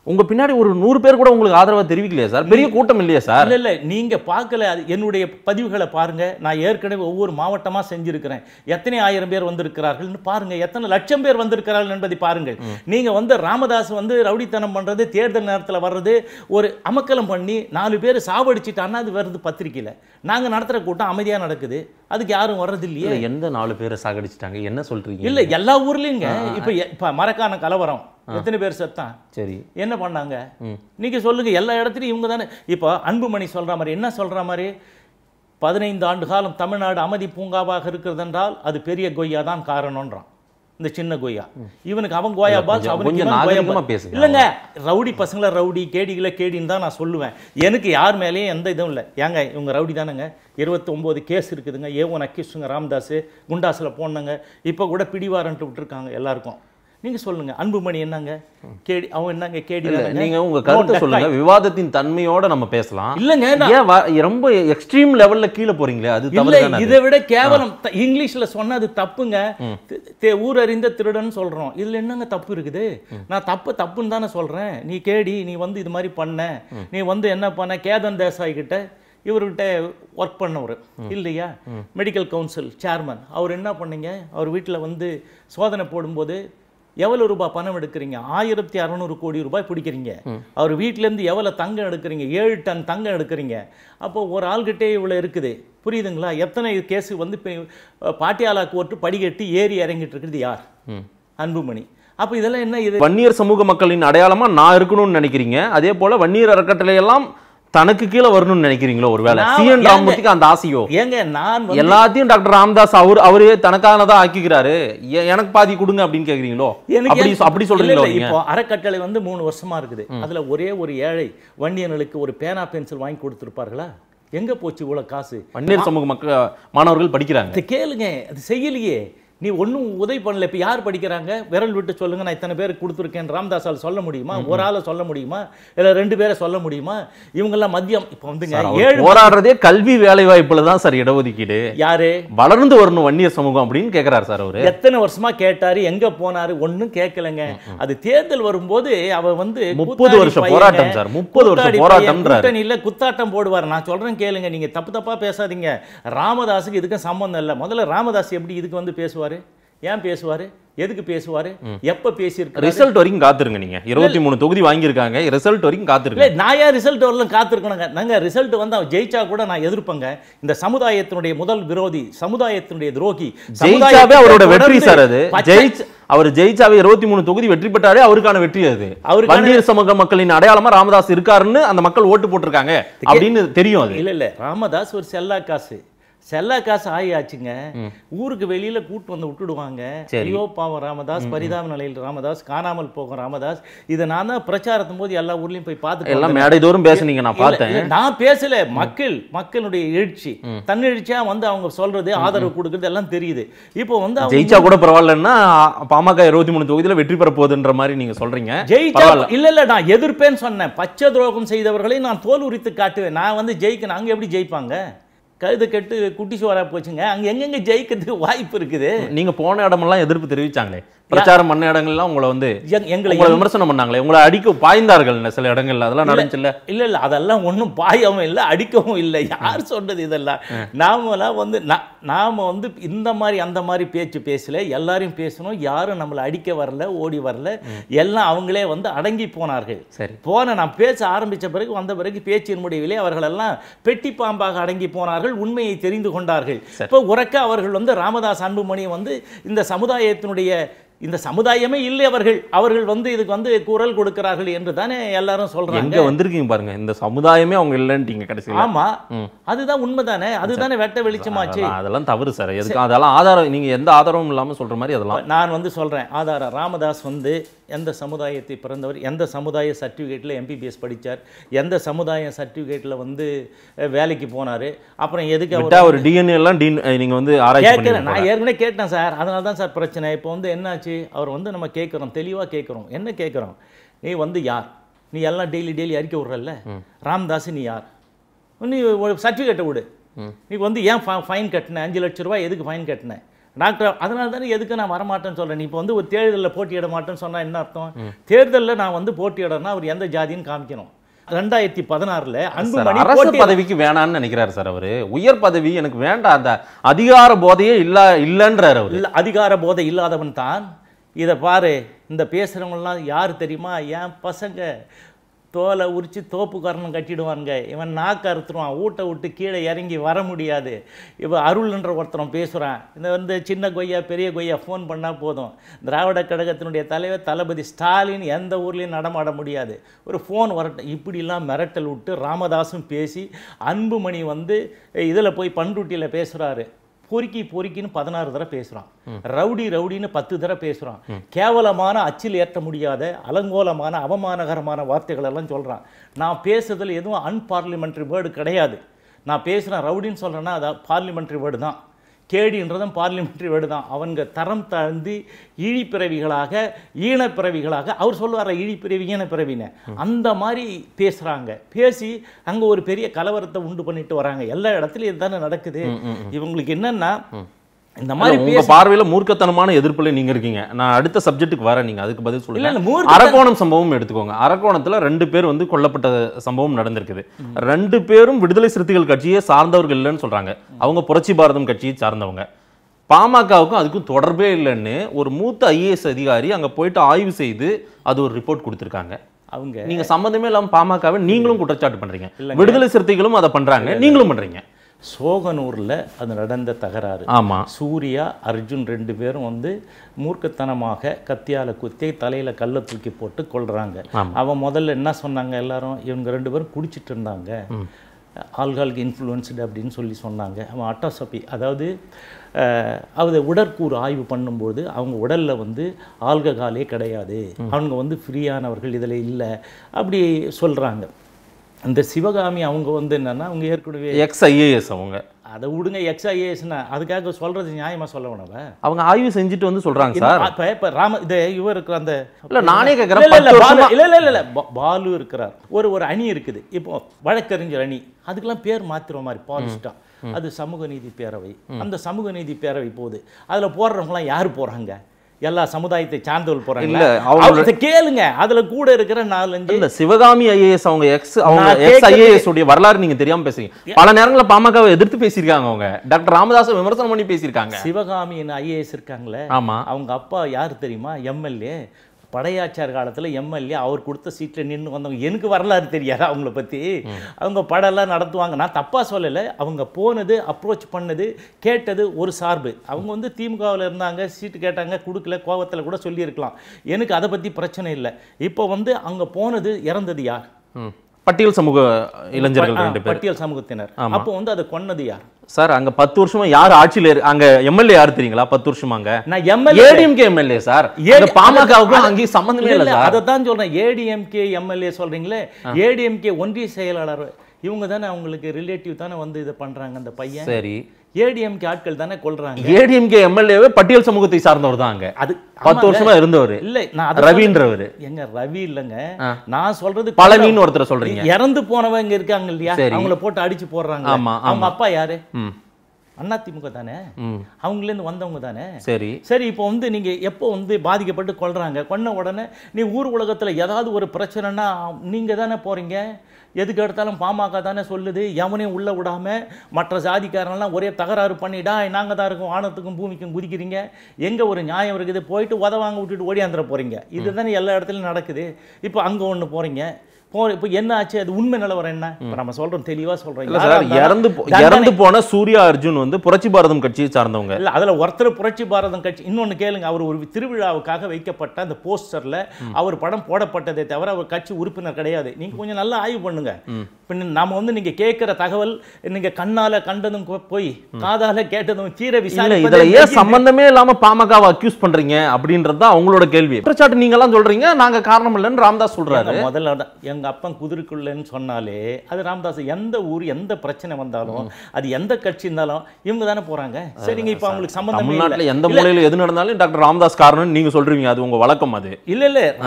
உங்க பின்னாடி ஒரு நூறு பேர் கூட உங்களுக்கு ஆதரவா தெரிவிக்கலையா சார் பெரிய கூட்டம் இல்லையா சார்
இல்ல இல்ல நீங்க பார்க்கல அது என்னுடைய பதிவுகளை பாருங்க நான் ஏற்கனவே ஒவ்வொரு மாவட்டமா செஞ்சிருக்கிறேன் எத்தனை ஆயிரம் பேர் வந்திருக்கிறார்கள்னு பாருங்க எத்தனை லட்சம் பேர் வந்திருக்கிறார்கள் என்பதை பாருங்கள் நீங்க வந்து ராமதாஸ் வந்து ரவுடித்தனம் பண்றது தேர்தல் நேரத்துல வர்றது ஒரு அமக்கலம் பண்ணி நாலு பேர் சாவடிச்சிட்டான்னா அது வருது பத்திரிக்கையில நாங்க நடத்துற கூட்டம் அமைதியா நடக்குது அதுக்கு யாரும் வர்றது இல்லையே
இல்ல எந்த நாலு பேரை சாகடிச்சிட்டாங்க என்ன சொல்றீங்க
இல்ல எல்லா ஊர்லயுங்க இப்ப இப்ப மரக்கான கலவரம் எத்தனை பேர் செத்தான்
சரி
என்ன பண்ணாங்க
ம்.
நீங்க சொல்லுங்க எல்லா இடத்துலையும் இவங்க தானே இப்போ அன்புமணி சொல்ற மாதிரி என்ன சொல்ற மாதிரி பதினைந்து ஆண்டு காலம் தமிழ்நாடு அமைதி பூங்காவாக இருக்கிறது என்றால் அது பெரிய கொய்யா தான் காரணம்ன்றான் இந்த சின்ன கொய்யா இவனுக்கு அவன் கோயா
இல்ல,
பாஸ்
கொஞ்சம்
அவனுக்கு
கொஞ்சம்
இவன் கோயா
நாகரிகமா
பாஸ்.
பேசுங்க.
இல்லைங்க ரவுடி பசங்களை ரவுடி கேடிகளை கேடின்னு தான் நான் சொல்லுவேன் எனக்கு யார் மேலேயும் எந்த இதுவும் இல்லை ஏங்க இவங்க ரவுடி தானேங்க இருபத்தொம்போது கேஸ் இருக்குதுங்க ஏ ஒன் அக்கிஸ்டுங்க ராம்தாஸ் குண்டாஸில் போனாங்க இப்போ கூட பிடிவாரன்ட்டு விட்டுருக்காங்க எல்லாருக்கும் நீங்க சொல்லுங்க அன்புமணி என்னங்க கேடி அவன் என்னங்க கேடி
இல்ல
தானேங்க?
நீங்க உங்க கருத்தை
No,
சொல்லுங்க விவாதத்தின் தன்மையோட நம்ம பேசலாம்
இல்லைங்க நான்
ஏன் வ- ரொம்ப எக்ஸ்ட்ரீம் லெவல்ல கீழே போறீங்களே அது
இல்ல
தவறு தானே
இதை விட கேவலம் த- இங்கிலீஷ்ல சொன்னா அது தப்புங்க தி- தே- ஊரறிந்த திருடன் சொல்றோம் இதுல என்னங்க தப்பு இருக்குது நான் தப்பு தப்புன்னு தானே சொல்றேன் நீ கேடி நீ வந்து இது மாதிரி பண்ண நீ வந்து என்ன பண்ண கேதன் தேசாய் கிட்ட இவர்கிட்ட ஒர்க் பண்ணவர் இல்லையா மெடிக்கல் கவுன்சில் சேர்மன் அவர் என்ன பண்ணீங்க அவர் வீட்டில் வந்து சோதனை போடும்போது எவ்வளவு ரூபாய் பணம் எடுக்கிறீங்க ஆயிரத்தி அறநூறு கோடி ரூபாய் பிடிக்கிறீங்க அவர் வீட்டிலேருந்து எவ்வளவு தங்கம் எடுக்கிறீங்க ஏழு டன் தங்கம் எடுக்கிறீங்க அப்போ ஒரு ஆள்கிட்டே இவ்வளோ இருக்குது புரியுதுங்களா எத்தனை கேஸ் வந்து இப்போ பாட்டியாலா கோர்ட்டு படிக்கட்டி ஏறி இறங்கிட்டு இருக்குது யார்
ம்.
அன்புமணி அப்போ இதெல்லாம் என்ன இது
வன்னியர் சமூக மக்களின் அடையாளமா நான் இருக்கணும்னு நினைக்கிறீங்க அதே போல வன்னியர் அறக்கட்டளை எல்லாம் தனக்கு கீழே வரணும்னு நினைக்கிறீங்களோ ஒருவேளை
நான்
சி என்
ஏங்க-
ராமமூர்த்திக்கு அந்த ஆசையோ
ஏங்க நான் வந்து
எல்லாத்தையும் டாக்டர் ராமதாஸ் அவர் அவரே தனக்கானதா ஆக்கிக்கிறாரு எ- எனக்கு பாதி கொடுங்க அப்படின்னு கேக்குறீங்களோ
எனக்கு
அப்படி
ஏன்-
அப்படி
இல்ல,
சொல்றீங்களோ
இல்ல,
நீங்க
இப்போ அறக்கட்டளை வந்து மூணு வருஷமா இருக்குது அதுல ஒரே ஒரு ஏழை வண்டியனுக்கு ஒரு பேனா பென்சில் வாங்கி கொடுத்துருப்பார்களா எங்க போச்சு இவ்வளவு காசு
வன்னியர் சமூக மக்கள் மாணவர்கள் படிக்கிறாங்க
அது கேளுங்க அது செய்யலையே நீ ஒண்ணும் உதவி பண்ணல இப்ப யார் படிக்கிறாங்க விரல் விட்டு சொல்லுங்க நான் இத்தனை பேருக்கு கொடுத்துருக்கேன் ராமதாஸால் சொல்ல முடியுமா ஒரு ஆளை சொல்ல முடியுமா இல்ல ரெண்டு பேரை சொல்ல முடியுமா இவங்கெல்லாம் மதியம் இப்போ வந்துங்க
சார், அவர்
ஏழு
போராடுறதே கல்வி வேலை வாய்ப்புல தான் சார் இடஒதுக்கீடு
யாரு
வளர்ந்து வரணும் வன்னியர் சமூகம் அப்படின்னு கேக்குறாரு சார் அவரு
எத்தனை வருஷமா கேட்டாரு எங்க போனாரு ஒண்ணும் கேட்கலங்க அது தேர்தல் வரும்போது அவ வந்து
முப்பது
கூத்தாடி
வருஷ
பையங்க,
போராட்டம் சார், முப்பது வருஷ
கூத்தாடி
போராட்டம்ன்றாரு.
பையன் கூட்டணியில குத்தாட்டம் போடுவார் நான் சொல்றேன் கேளுங்க நீங்க தப்பு தப்பா பேசாதீங்க ராமதாஸுக்கு இதுக்கும் சம்பந்தம் இல்லை முதல்ல ராமதாஸ் எப்படி இதுக்கு வந்து பேசுவாரு ஏன் பேசுவாரு எதுக்கு பேசுவாரு எப்ப பேசியிருக்காரு
ரிசல்ட் வரைக்கும் காத்துருங்க நீங்க இருபத்தி மூணு தொகுதி வாங்கியிருக்காங்க ரிசல்ட் வரைக்கும் காத்துருங்க
இல்ல நான் ஏன் ரிசல்ட் வரலாம் காத்திருக்கணுங்க நாங்க ரிசல்ட் வந்து அவன் ஜெயிச்சா கூட நான் எதிர்ப்பேங்க இந்த சமுதாயத்தினுடைய முதல் விரோதி சமுதாயத்தினுடைய துரோகி
ஜெயிச்சாவே அவரோட வெற்றி
தொடர்ந்து
சார் அது
பச்சை-
ஜெயிச் அவர் ஜெயிச்சாவே இருபத்தி மூணு தொகுதி வெற்றி பெற்றாலே அவருக்கான வெற்றி அது
அவருக்கான-
வன்னியர் சமூக மக்களின் அடையாளமா ராமதாஸ் இருக்காருன்னு அந்த மக்கள் ஓட்டு போட்டிருக்காங்க அப்படின்னு தெரியும் அது
இல்ல இல்ல ராமதாஸ் ஒரு செல்லா காசு செல்லா காசு ஆயாச்சுங்க ஊருக்கு வெளியில கூட்டு வந்து விட்டுடுவாங்க
சரி.
ஐயோ பாவம் ராமதாஸ் பரிதாப நிலையில் ராமதாஸ் காணாமல் போகும் ராமதாஸ் இதை நான் தான் பிரச்சாரத்தும் போது எல்லா ஊர்லயும் போய் பார்த்துட்டு
எல்லாம்
வந்தேன்.
மேடை தோறும் பேசுனீங்க நான்
இல்ல,
பார்த்தேன்
இல்ல, நான் பேசல மக்கள் மக்களுடைய எழுச்சி தன்னெழுச்சியா வந்து அவங்க சொல்றது ஆதரவு கொடுக்கறது எல்லாம் தெரியுது இப்போ வந்து அவங்க
ஜெயிச்சா கூட பரவாயில்லன்னா பாமக இருபத்தி மூணு தொகுதியில வெற்றி பெற போகுதுன்ற மாதிரி நீங்க சொல்றீங்க
ஜெயிச்சா
பரவாயில்ல.
இல்ல இல்ல நான் எதிர்ப்பேன்னு சொன்னேன் பச்சை துரோகம் செய்தவர்களை நான் தோல் உரித்து காட்டுவேன் நான் வந்து ஜெயிக்கணும் அங்க எப்படி ஜெயிப்பாங்க கழுது கெட்டு குட்டி சோறா போச்சுங்க அங்க எங்கெங்க ஜெயிக்கிறதுக்கு வாய்ப்பு இருக்குது
நீங்க போன இடமெல்லாம் எதிர்ப்பு தெரிவிச்சாங்களே பிரச்சாரம் பண்ண இடங்கள்லாம் உங்களை வந்து
எங்- எங்களை
உங்களை விமர்சனம் பண்ணாங்களே உங்களை அடிக்க பாய்ந்தார்கள் சில இடங்கள்ல அதெல்லாம் நடந்துச்சுல்ல
இல்ல இல்ல அதெல்லாம் ஒண்ணும் பாயவும் இல்லை அடிக்கவும் இல்லை யார் சொன்னது இதெல்லாம் நாமெல்லாம் வந்து நா- நாம வந்து இந்த மாதிரி அந்த மாதிரி பேச்சு பேசல எல்லாரையும் பேசணும் யாரும் நம்மளை அடிக்க வரல ஓடி வரல எல்லாம் அவங்களே வந்து அடங்கி போனார்கள்
சரி
போன நான் பேச ஆரம்பிச்ச பிறகு வந்த பிறகு பேச்சின் முடிவிலே அவர்கள் எல்லாம் பெட்டி பாம்பாக அடங்கி போனார்கள் உண்மையை தெரிந்து கொண்டார்கள் இப்போ உறக்க அவர்கள் வந்து ராமதாஸ் அன்புமணி வந்து இந்த சமுதாயத்தினுடைய இந்த சமுதாயமே இல்லை அவர்கள் அவர்கள் வந்து இதுக்கு வந்து குரல் கொடுக்கிறார்கள் என்று தானே எல்லாரும் சொல்றாங்க
எங்க வந்திருக்கீங்க பாருங்க இந்த சமுதாயமே அவங்க இல்லைன்ட்டீங்க கடைசியில
ஆமா
ம்.
அதுதான் உண்மைதானே அதுதானே வெட்ட வெளிச்சமாச்சு
அதெல்லாம் அதெல்லாம் தவறு சார் எதுக்கு அதெல்லாம் ஆதாரம் நீங்க எந்த ஆதாரமும் இல்லாம சொல்ற மாதிரி அதெல்லாம்
நான் வந்து சொல்றேன் ஆதாரம் ராமதாஸ் வந்து எந்த சமுதாயத்தை பிறந்தவர் எந்த சமுதாய சர்டிஃபிகேட்டில் எம்பிபிஎஸ் படிச்சார் எந்த சமுதாய சர்டிஃபிகேட்டில் வந்து அஹ், வேலைக்கு போனாரு அப்புறம் எதுக்கு அவர்
விட்டா ஒரு டிஎன்ஏ எல்லாம் டி நீங்க வந்து ஆராய்ச்சி
கேட்குறேன்
பண்ணி
நான் ஏற்கனவே கேட்டேன் சார் அதனால தான் சார் பிரச்சனை இப்போ வந்து என்னாச்சு அவர் வந்து நம்ம கேட்குறோம் தெளிவாக கேட்குறோம் என்ன கேட்குறோம் நீ வந்து யார் நீ எல்லாம் டெய்லி டெய்லி அறிக்கை விட்றல்ல ராம்தாஸ் நீ யார் நீ ஒரு சர்டிஃபிகேட்டை விடு நீ வந்து ஏன் ஃபைன் கட்டின அஞ்சு லட்ச ரூபாய் எதுக்கு ஃபைன் கட்டின டாக்டர் அதனால தானே எதுக்கு நான் வரமாட்டேன்னு சொல்றேன் நீ இப்போ வந்து ஒரு தேர்தலில் போட்டியிட மாட்டேன்னு சொன்னா என்ன அர்த்தம் தேர்தலில் நான் வந்து போட்டியிடறேன்னா அவர் எந்த ஜாதின்னு காமிக்கணும் ரெண்டாயிரத்தி பதினாறுல
சார்,
அன்புமணி
அரசு
போட்டி
பதவிக்கு வேணான்னு நினைக்கிறாரு சார் அவரு உயர் பதவி எனக்கு வேண்டாம் அந்த அதிகார போதையே இல்ல இல்லன்றாரு அவரு
இல்ல அதிகார போதை இல்லாதவன் தான் இதை பாரு இந்த பேசுகிறவங்களாம் யார் தெரியுமா என் பசங்க தோலை உரித்து தோப்புக்காரனும் கட்டிடுவானுங்க இவன் நாக்கு அறுத்துருவான் ஊட்ட விட்டு கீழே இறங்கி வர முடியாது இவன் அருள்ன்ற ஒருத்தன் பேசுகிறான் இந்த வந்து சின்ன கொய்யா பெரிய கொய்யா ஃபோன் பண்ணால் போதும் திராவிட கழகத்தினுடைய தலைவர் தளபதி ஸ்டாலின் எந்த ஊர்லேயும் நடமாட முடியாது ஒரு ஃபோன் வரட்டும் இப்படிலாம் மிரட்டல் விட்டு ராமதாஸும் பேசி அன்புமணி வந்து இதில் போய் பண்ருட்டியில் பேசுகிறாரு பொறுக்கி பொறுக்கின்னு பதினாறு தடவை பேசுகிறான் ரவுடி ரவுடின்னு பத்து தடவை பேசுகிறான் கேவலமான அச்சில் ஏற்ற முடியாத அலங்கோலமான அவமானகரமான வார்த்தைகள் எல்லாம் சொல்கிறான் நான் பேசுறதுல எதுவும் அன்பார்லிமெண்ட்ரி வேர்டு கிடையாது நான் பேசுகிறேன் ரவுடின்னு சொல்கிறேன்னா அது பார்லிமெண்ட்ரி வேர்டு தான் கேடின்றதும் பார்லிமெண்ட்ரி வேர்டு தான் அவங்க தரம் தாழ்ந்து இழிப்பிறவிகளாக ஈனப்பிறவிகளாக அவர் சொல்லுவார் இழிப்பிறவி ஈனப்பிறவின்னு அந்த மாதிரி பேசுகிறாங்க பேசி அங்கே ஒரு பெரிய கலவரத்தை உண்டு பண்ணிட்டு வராங்க எல்லா இடத்துலையும் இதுதானே நடக்குது இவங்களுக்கு என்னன்னா இந்த மாதிரி
உங்க பார்வையில மூர்க்கத்தனமான எதிர்ப்புல நீங்க இருக்கீங்க நான் அடுத்த சப்ஜெக்ட்டுக்கு வரேன் நீங்க அதுக்கு பதில்
இல்ல,
சொல்லுங்க
இல்ல, மூர்க்க-
அரக்கோணம் சம்பவம் எடுத்துக்கோங்க அரக்கோணத்துல ரெண்டு பேர் வந்து கொல்லப்பட்ட சம்பவம் நடந்திருக்குது ரெண்டு பேரும் விடுதலை சிறுத்தைகள் கட்சியை சார்ந்தவர்கள் இல்லைன்னு சொல்றாங்க அவங்க புரட்சி பாரதம் கட்சியை சார்ந்தவங்க பாமகவுக்கும் அதுக்கும் தொடர்பே இல்லைன்னு ஒரு மூத்த ஐஏஎஸ் அதிகாரி அங்க போயிட்டு ஆய்வு செய்து அது ஒரு ரிப்போர்ட் கொடுத்திருக்காங்க
அவங்க
நீங்க சம்மந்தமே இல்லாம பாமகவை நீங்களும் குற்றச்சாட்டு பண்றீங்க விடுதலை சிறுத்தைகளும் அதை பண்றாங்க நீங்களும் பண்றீங்க
சோகனூர்ல அது நடந்த தகராறு
ஆமா
சூர்யா அர்ஜுன் ரெண்டு பேரும் வந்து மூர்க்கத்தனமாக கத்தியால குத்தி தலையில கல்லை தூக்கி போட்டு கொள்றாங்க
ஆமா.
அவன் முதல்ல என்ன சொன்னாங்க எல்லாரும் இவங்க ரெண்டு பேரும் குடிச்சிட்டு இருந்தாங்க ஆல்காலிக் இன்ஃப்ளூயன்ஸ்டு அப்படின்னு சொல்லி சொன்னாங்க அவன் அட்டாசப்பி அதாவது அஹ், அது உடற்கூறு ஆய்வு பண்ணும்போது அவங்க உடல்ல வந்து ஆல்கஹாலே கிடையாது அவங்க வந்து ஃப்ரீயானவர்கள் இதில் இல்லை அப்படி சொல்றாங்க இந்த சிவகாமி அவங்க வந்து என்னன்னா அவங்க ஏற்கனவே
எக்ஸ் ஐஏஎஸ் அவங்க
அதை விடுங்க எக்ஸ்ஐஏஎஸ்னா அதுக்காக சொல்றது நியாயமா சொல்ல வேணாவ
அவங்க ஆய்வு செஞ்சுட்டு வந்து சொல்றாங்க சார்
இப்ப இப்ப ராம இந்த இவர் இருக்கிற அந்த
இல்ல நானே
இல்ல,
கேக்குறேன்
இல்ல, இல்ல,
பத்து
பாலு-
வருஷமா
இல்ல இல்ல இல்ல இல்ல பா- பாலு இருக்கிறார் ஒரு ஒரு அணி இருக்குது இப்போ வழக்கறிஞர் அணி அதுக்கெல்லாம் பேர் மாத்துற மாதிரி பாலிஸ்டா அது சமூக நீதி பேரவை அந்த சமூக நீதி பேரவை போகுது அதுல போடுறவங்கலாம் யாரு போறாங்க எல்லா சமுதாயத்தை சார்ந்தவர்கள் போறாங்க
இல்ல, அவங்களோட-
அவங்க கேளுங்க அதுல கூட இருக்கிற நாலஞ்சு
இல்ல சிவகாமி ஐஏஎஸ் அவங்க எக்ஸ் அவங்க
நான்
எக்ஸ்
கேக்குறது-
ஐஏஎஸ் உடைய வரலாறு நீங்க தெரியாம பேசுறீங்க பல நேரங்கள்ல பாமகவை எதிர்த்து பேசியிருக்காங்க அவங்க டாக்டர் ராமதாஸை விமர்சனம் பண்ணி பேசியிருக்காங்க
சிவகாமியின் ஐஏஎஸ் இருக்காங்களே
ஆமா
அவங்க அப்பா யார் தெரியுமா எம்எல்ஏ படையாச்சார் காலத்துல எம்எல்ஏ அவர் கொடுத்த சீட்ல நின்னு வந்தவங்க எனக்கு வரலாறு தெரியாது அவங்கள பத்தி அவங்க படம்லாம் நடத்துவாங்க நான் தப்பா சொல்லலை அவங்க போனது அப்ரோச் பண்ணது கேட்டது ஒரு சார்பு அவங்க வந்து திமுகவில் இருந்தாங்க சீட்டு கேட்டாங்க கொடுக்கல கோவத்துல கூட சொல்லியிருக்கலாம் எனக்கு அதை பத்தி பிரச்சனை இல்லை இப்போ வந்து அங்க போனது இறந்தது யார்
ம். பட்டியல் சமூக இளைஞர்கள்
ஆ,
ரெண்டு பேர்
பட்டியல் சமூகத்தினர்
ஆமா.
அப்போ வந்து அதை கொன்னது யார்
சார் அங்க பத்து வருஷமா யார் ஆட்சியில இரு- அங்க எம்எல்ஏ யாரு தெரியுங்களா பத்து வருஷமா அங்க
நான் எம்எல்ஏ
ஏடிஎம்கே எம்எல்ஏ சார்
ஏடி-
அந்த பாமகவுக்கும்
அது-
அங்கேயும் சம்பந்தமே இல்ல சார்
அதை தான் சொல்றேன் ஏடிஎம்கே எம்எல்ஏ சொல்றீங்களே ஏடிஎம்கே ஒன்றிய செயலாளர் இவங்க தானே அவங்களுக்கு ரிலேட்டிவ் தானே வந்து இதை பண்றாங்க அந்த பையன்
சரி
ஏடிஎம்கே ஆட்கள் தானே கொல்றாங்க
ஏடிஎம்கே எம்எல்ஏவே பட்டியல் சமூகத்தை சார்ந்தவர் தான் அங்க
அது
பத்து
ஆமாங்க.
வருஷமா இருந்தவர்
இல்ல நான் அதை
ரவின்றவர்
சொல்றேன். எங்க ரவி இல்லைங்க
ஆ.
நான் சொல்றது
பழனின்னு ஒருத்தரை சொல்றீங்க
இறந்து போனவங்க இருக்காங்க இல்லையா
சரி.
அவங்கள போட்டு அடிச்சு போடுறாங்க
ஆமா,
அவங்க அப்பா யாரு
ம்
அதிமுக தானே
ம்
அவங்களேருந்து வந்தவங்க தானே
சரி
சரி இப்போ வந்து நீங்க எப்போ வந்து பாதிக்கப்பட்டு கொள்றாங்க கொன்ன உடனே நீ ஊர் உலகத்துல ஏதாவது ஒரு பிரச்சனைனா நீங்க தானே போறீங்க எதுக்கு எடுத்தாலும் பாமக தானே சொல்லுது எவனையும் உள்ள விடாம மற்ற ஜாதிக்காரன்லாம் ஒரே தகராறு பண்ணிடா நாங்க தான் இருக்கோம் வானத்துக்கும் பூமிக்கும் குதிக்கிறீங்க எங்க ஒரு நியாயம் இருக்குது போயிட்டு உதவாங்க விட்டுட்டு ஓடியாந்துட போறீங்க இதுதானே எல்லா இடத்துலையும் நடக்குது இப்போ அங்க ஒண்ணு போறீங்க போ இப்போ என்ன ஆச்சு அது உண்மை நிலவரம் என்ன இப்போ நம்ம சொல்றோம் தெளிவா சொல்றோம்
இல்ல
யாரா
சார்
இருந்தாலும்
இறந்து போ-
தண்டனை-
இறந்து போன சூர்யா அர்ஜுன் வந்து புரட்சி பாரதம் கட்சியை சார்ந்தவங்க
இல்ல அதுல ஒருத்தர் புரட்சி பாரதம் கட்சி இன்னொன்னு கேளுங்க அவர் ஒரு திருவிழாவுக்காக வைக்கப்பட்ட அந்த போஸ்டர்ல அவர் படம் போடப்பட்டதே தவிர அவர் கட்சி உறுப்பினர் கிடையாது நீங்க கொஞ்சம் நல்லா ஆய்வு பண்ணுங்க பின்ன நாம வந்து நீங்க கேட்கிற தகவல் நீங்க கண்ணால கண்டதும் கொ- போய் காதால கேட்டதும் தீர
இல்ல
விசாரிப்பதே
இதுல ஏன்
மெய்யில்லை.
சம்பந்தமே இல்லாம பாமகவை அக்யூஸ் பண்றீங்க அப்படின்றது தான் அவங்களோட கேள்வி குற்றச்சாட்டு நீங்க எல்லாம் சொல்றீங்க நாங்க காரணம் இல்லைன்னு ராமதாஸ் சொல்றாரு
எங்க முதல்ல தான் எங்க அப்பன் குதிரைக்குள்ளன்னு சொன்னாலே அது ராமதாஸ் எந்த ஊர் எந்த பிரச்சனை வந்தாலும் அது எந்த கட்சி இருந்தாலும் இவங்க தானே போறாங்க சரிங்க இப்ப அவங்களுக்கு சம்பந்தம்
தமிழ்நாட்டுல எந்த மூலையில எது நடந்தாலும் டாக்டர் ராமதாஸ் காரணம் நீங்க சொல்றீங்க அது உங்க வழக்கம் அது
இல்ல இல்ல ராம-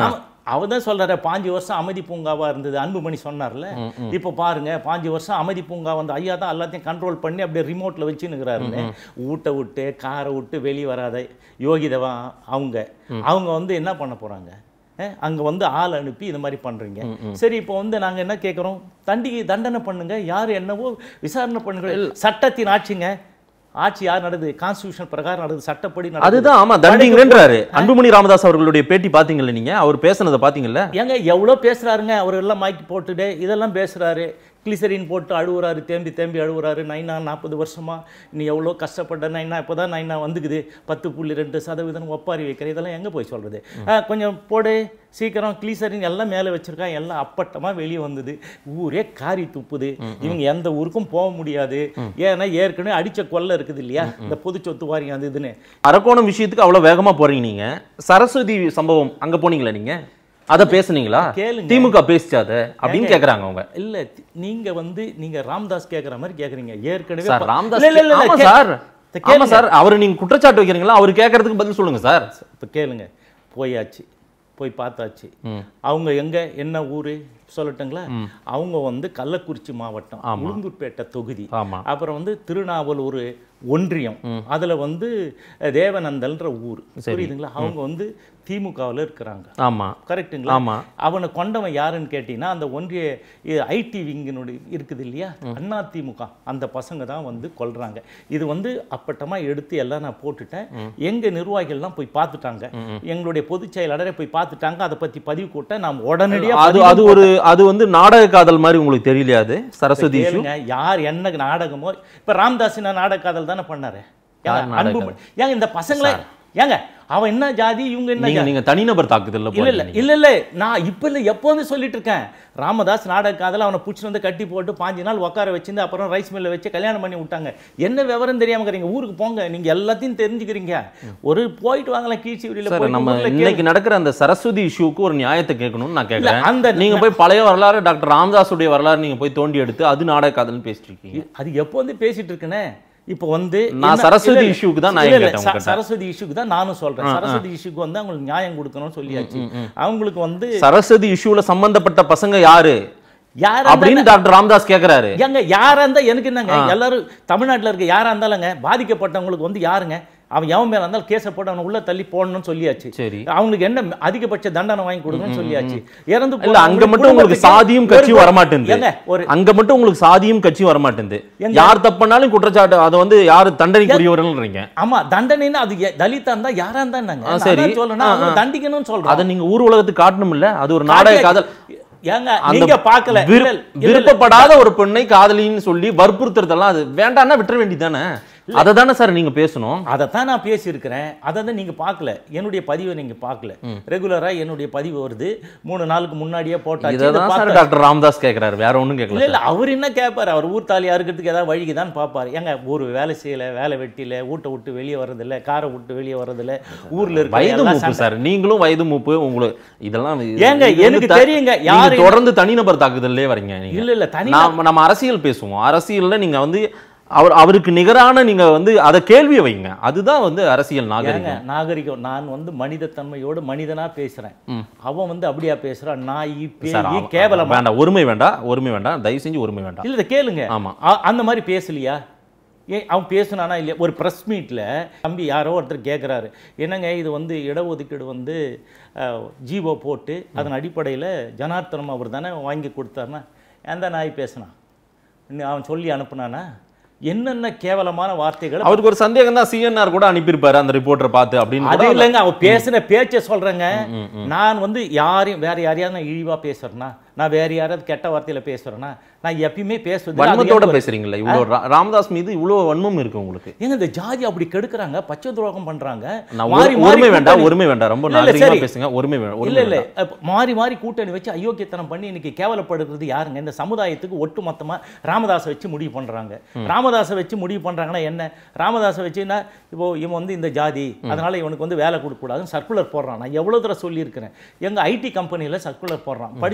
அவர் தான் சொல்றாரு பாஞ்சு வருஷம் அமைதி பூங்காவா இருந்தது அன்புமணி சொன்னார்ல இப்போ பாருங்க பாஞ்சு வருஷம் அமைதி பூங்கா வந்து ஐயா தான் எல்லாத்தையும் கண்ட்ரோல் பண்ணி அப்படியே ரிமோட்ல வச்சுன்னுக்குறாருன்னு வீட்டை விட்டு காரை விட்டு வெளியே வராத யோகிதவா அவங்க அவங்க வந்து என்ன பண்ண போறாங்க அஹ், அங்க வந்து ஆள் அனுப்பி இந்த மாதிரி பண்றீங்க சரி இப்போ வந்து நாங்க என்ன கேட்குறோம் தண்டிகை தண்டனை பண்ணுங்க யார் என்னவோ விசாரணை பண்ணுங்க சட்டத்தின் ஆட்சிங்க ஆட்சி யார் நடக்குது கான்ஸ்டியூஷன் பிரகாரம் நடக்குது சட்டப்படி நடக்குது
அதுதான் ஆமா தண்டிங்கன்றாரு அன்புமணி ராமதாஸ் அவர்களுடைய பேட்டி பாத்தீங்கல்ல நீங்க அவர் பேசுனதை பாத்தீங்கல்ல
ஏங்க எவ்வளோ பேசுறாருங்க அவர் எல்லாம் மைக் போட்டுட்டு இதெல்லாம் பேசுறாரு கிளிசரின் போட்டு அழுவுறாரு தேம்பி தேம்பி அழுவுறாரு நைனா நாற்பது வருஷமா நீ எவ்வளோ கஷ்டப்பட்ட நைனா இப்போ தான் நைனா வந்துக்குது பத்து புள்ளி ரெண்டு சதவீதம் ஒப்பாரி வைக்கிற இதெல்லாம் எங்கே போய் சொல்கிறது கொஞ்சம் போடு சீக்கிரம் கிளீசரின் எல்லாம் மேலே வச்சிருக்கான் எல்லாம் அப்பட்டமாக வெளியே வந்தது ஊரே காரி துப்புது இவங்க எந்த ஊருக்கும் போக முடியாது ஏன்னா ஏற்கனவே அடிச்ச கொள்ளை இருக்குது இல்லையா இந்த பொது சொத்து வாரியம் அது இதுன்னு
அரக்கோணம் விஷயத்துக்கு அவ்வளவு வேகமா போறீங்க நீங்க சரஸ்வதி சம்பவம் அங்க போனீங்களா நீங்க அத பேசுனீங்களா
கேளுங்க.
திமுக பேசிச்சா அத அப்படின்னு கேக்குறாங்க அவங்க
இல்ல தி- நீங்க வந்து நீங்க ராம்தாஸ் கேக்குற மாதிரி கேக்குறீங்க ஏற்கனவே
சார்
ப-
ராமதாஸ்
இல்ல, இல்ல, இல்ல,
ஆமா
கே-
சார்
இத
ஆமா
கேளுங்க.
சார் அவர் நீங்க குற்றச்சாட்டு வைக்கிறீங்களா அவர் கேட்கறதுக்கு பதில் சொல்லுங்க சார்
இப்ப கேளுங்க போயாச்சு போய் பார்த்தாச்சு அவங்க எங்க என்ன ஊரு சொல்லட்டுங்களா அவங்க வந்து கள்ளக்குறிச்சி மாவட்டம் உளுந்தூர்பேட்டை தொகுதி
ஆமா
அப்புறம் வந்து திருநாவலூர் ஒன்றியம் அதுல வந்து அஹ், தேவநந்தல்ன்ற ஊர் புரியுதுங்களா அவங்க வந்து திமுகவில் இருக்கிறாங்க
ஆமா
கரெக்ட்டுங்களா
ஆமா
அவனை கொண்டவன் யாருன்னு கேட்டீங்கன்னா அந்த ஒன்றிய ஐடி விங்கினுடைய இருக்குது இல்லையா அண்ணா திமுக அந்த பசங்க தான் வந்து கொல்றாங்க இது வந்து அப்பட்டமா எடுத்து எல்லாம் நான் போட்டுட்டேன் எங்க நிர்வாகிகள்லாம் போய் பார்த்துட்டாங்க எங்களுடைய பொதுச் செயலாளரை போய் பார்த்துட்டாங்க அதை பத்தி பதிவு கூட்ட நாம் உடனடியா
அது
பதிவு
அது ஒரு அது வந்து நாடக காதல் மாதிரி உங்களுக்கு தெரியலையா அது சரஸ்வதி issue?
கேளுங்க யார் என்ன நாடகமோ இப்ப ராம்தாஸ் நான் நாடக காதல் தானே பண்ணாரு ஏங்க,
யார் நாடக
அன்பு ஏங்க இந்த பசங்களே ஏங்க அவன் என்ன ஜாதி இவங்க என்ன
நீங்க நீங்க தனிநபர் தாக்குதல்ல
இல்ல இல்ல
போறீங்க
இல்ல இல்ல நான் இப்ப இல்ல எப்போதும் சொல்லிட்டு இருக்கேன் ராமதாஸ் நாடக காதல அவனை பிடிச்சிட்டு வந்து கட்டி போட்டு பாஞ்சு நாள் உட்கார வச்சிருந்து அப்புறம் ரைஸ் மில்ல வச்சு கல்யாணம் பண்ணி விட்டாங்க என்ன விவரம் தெரியாம இருக்கிறீங்க ஊருக்கு போங்க நீங்க எல்லாத்தையும் தெரிஞ்சுக்கிறீங்க ஒரு போயிட்டு வாங்கலாம் கீழ்ச்சி வெளியில
சார்
போயிட்டு
நம்ம
ஊர்ல கேளு.
இன்னைக்கு நடக்கிற அந்த சரஸ்வதி இஷ்யூக்கு ஒரு நியாயத்தை கேட்கணும்னு நான் கேட்கறேன்
அந்த
நீங்க போய் பழைய வரலாறு டாக்டர் ராமதாஸுடைய வரலாறு நீங்க போய் தோண்டி எடுத்து அது நாடக காதல்னு பேசிட்டு இருக்கீங்க
அது எப்போ வந்து பேசிட்டு இருக்கேனே இப்போ வந்து
நான்
என்ன-
சரஸ்வதி
இல்ல, இல்ல.
issue-க்கு தான் நான்
இல்ல, இல்ல,
கேட்டேன்
ச-
உங்ககிட்ட.
சரஸ்வதி இஷ்யூக்கு தான் நானும் சொல்றேன் சரஸ்வதி இஷ்யூக்கு வந்து அவங்களுக்கு நியாயம் கொடுக்கணும்னு சொல்லியாச்சு அவங்களுக்கு வந்து
சரஸ்வதி இஷ்யூல சம்பந்தப்பட்ட பசங்க யாரு
யாரா
அப்படின்னு டாக்டர் ராமதாஸ் கேக்குறாரு
ஏங்க யாரா இருந்தா எனக்கு என்னங்க எல்லாரும் தமிழ்நாட்டுல இருக்க யாரா இருந்தாலுங்க பாதிக்கப்பட்டவங்களுக்கு வந்து யாருங்க அவன் எவன் மேல இருந்தாலும் கேஸை போட்டு அவனை உள்ள தள்ளி போடணும்னு சொல்லியாச்சு
சரி
அவங்களுக்கு என்ன அதிகபட்ச தண்டனை வாங்கி கொடுக்கணும்னு சொல்லியாச்சு இறந்து
இல்ல அங்க மட்டும் உங்களுக்கு
குடும்பத்துக்கு
சாதியும் கட்சியும்
ஒரு-
வரமாட்டேங்குது
ஏங்க ஒரு
அங்க மட்டும் உங்களுக்கு சாதியும் கட்சியும் வரமாட்டேங்குது
எங்க?
யார் தப்புனாலும் குற்றச்சாட்டு அதை வந்து யாரு தண்டனைக்குரியவர்கள்ன்றீங்க
ஆமா தண்டனைன்னா அது எ- தலித்தா இருந்தா யாரா இருந்தா என்னங்க
ஆ,
நான்
சரி.
அதான் சொல்லணும்
ஆ,
அவங்களை
ஆ.
தண்டிக்கணும்னு சொல்றேன்
அதை நீங்க ஊர் உலகத்துக்கு காட்டணும் இல்ல அது ஒரு நாடக காதல்
ஏங்க
அந்த
நீங்க பார்க்கல
விரு-
இல்ல, இல்ல, இல்ல.
விருப்பப்படாத ஒரு பெண்ணை காதலின்னு சொல்லி வற்புறுத்துறதெல்லாம் அது வேண்டாம்னா விட்டுற வேண்டியதானே அதை தானே சார் நீங்க பேசணும்
அதைத்தான் நான் பேசியிருக்கிறேன் அதை தான் நீங்கள் பார்க்கல என்னுடைய பதிவை நீங்கள் பார்க்கல ரெகுலராக என்னுடைய பதிவு வருது மூணு நாளுக்கு முன்னாடியே போட்டாச்சு இதை
இதான் சார்
பார்த்தா-
டாக்டர் ராமதாஸ் கேக்குறாரு வேற ஒண்ணும்
இல்ல
கேட்கல
இல்ல அவர் என்ன கேட்பாரு அவர் ஊர் தாலியா இருக்கிறதுக்கு ஏதாவது வழிக்கு தான் பார்ப்பாரு ஏங்க ஒரு வேலை செய்யல வேலை வெட்டில வீட்டை விட்டு வெளியே வர்றதில்ல காரை விட்டு வெளியே வர்றதில்ல ஊர்ல இருக்க
வயது
எல்லாம்
மூப்பு
சண்டை.
சார் நீங்களும் வயது மூப்பு உங்களுக்கு இதெல்லாம் இது-
ஏங்க,
இது வந்து
எனக்கு
த-
தெரியுங்க,
நீங்க
யாரு என்ன-
தொடர்ந்து தனிநபர் தாக்குதல்லே வரீங்க நீங்க
இல்ல இல்ல தனி
நாம நம்ம அரசியல் பேசுவோம் அரசியல்ல நீங்க வந்து அவர் அவருக்கு நிகரான நீங்க வந்து அதை கேள்வியை வைங்க அதுதான் வந்து அரசியல்
ஏங்க
நாகரிகம்
நாகரிகம் நான் வந்து மனிதத்தன்மையோடு மனிதனா பேசுறேன் அவன் வந்து அப்படியா பேசுறான் நாய்
சார்,
பேய்
ஆமா,
கேவலமா
வேண்டாம் ஒருமை வேண்டாம் ஒருமை வேண்டாம் தயவு செஞ்சு ஒருமை வேண்டாம்
இல்ல இதை கேளுங்க
ஆமா.
அ- அந்த மாதிரி பேசலையா ஏன் அவன் பேசுனானா இல்லையா ஒரு ப்ரெஸ் மீட்டில் தம்பி யாரோ ஒருத்தர் கேட்குறாரு என்னங்க இது வந்து இடஒதுக்கீடு வந்து அஹ், ஜீவோ போட்டு அதன் அடிப்படையில் ஜனார்த்தனம் அவர் தானே வாங்கி கொடுத்தாருன்னா எந்த நாய் பேசினான் இன்னும் அவன் சொல்லி அனுப்புனானா என்னென்ன கேவலமான வார்த்தைகளை
அவருக்கு ஒரு சந்தேகம் தான் சிஎன்ஆர் கூட அனுப்பியிருப்பாரு அந்த ரிப்போர்ட்டரை பார்த்து அப்படின்னு
அது
கூட
இல்லைங்க அவன் பேசின பேச்சை சொல்றேங்க நான் வந்து யாரையும் வேற யாரையாவது நான் இழிவா பேசுறேன்னா நான் வேற யாராவது கெட்ட வார்த்தையில பேசுறேன்னா நான் எப்பயுமே பேசுவது
வன்மத்தோட பேசுறீங்களா இவ்வளவு ரா- ராமதாஸ் மீது இவ்வளவு வன்மம் இருக்கு உங்களுக்கு
ஏங்க இந்த ஜாதி அப்படி கெடுக்குறாங்க பச்சை துரோகம் பண்றாங்க
நான்
மாறி
ஒரு-
மாறி
ஒருமை வேண்டாம்
கூட்டணி-
ஒருமை வேண்டாம் ரொம்ப
இல்ல, இல்ல,
நாகரிகமா
சரி.
பேசுங்க ஒருமை வேண்டாம்
இல்ல
ஒருமை
இல்ல
வேண்டாம்
அப்ப மாறி மாறி கூட்டணி வச்சு அயோக்கியத்தனம் பண்ணி இன்னைக்கு கேவலப்படுறது யாருங்க இந்த சமுதாயத்துக்கு ஒட்டுமொத்தமா ராமதாஸை வச்சு முடிவு பண்றாங்க ராமதாஸை வச்சு முடிவு பண்றாங்கன்னா என்ன ராமதாஸை வச்சுன்னா இப்போ இவன் வந்து இந்த ஜாதி அதனால இவனுக்கு வந்து வேலை கொடுக்க கூடாதுன்னு சர்க்குலர் போடுறான் நான் எவ்வளவு தடவை சொல்லியிருக்கிறேன் எங்க ஐடி கம்பெனில சர்க்குலர் போடுறான் படிச்சிருந்தா கூட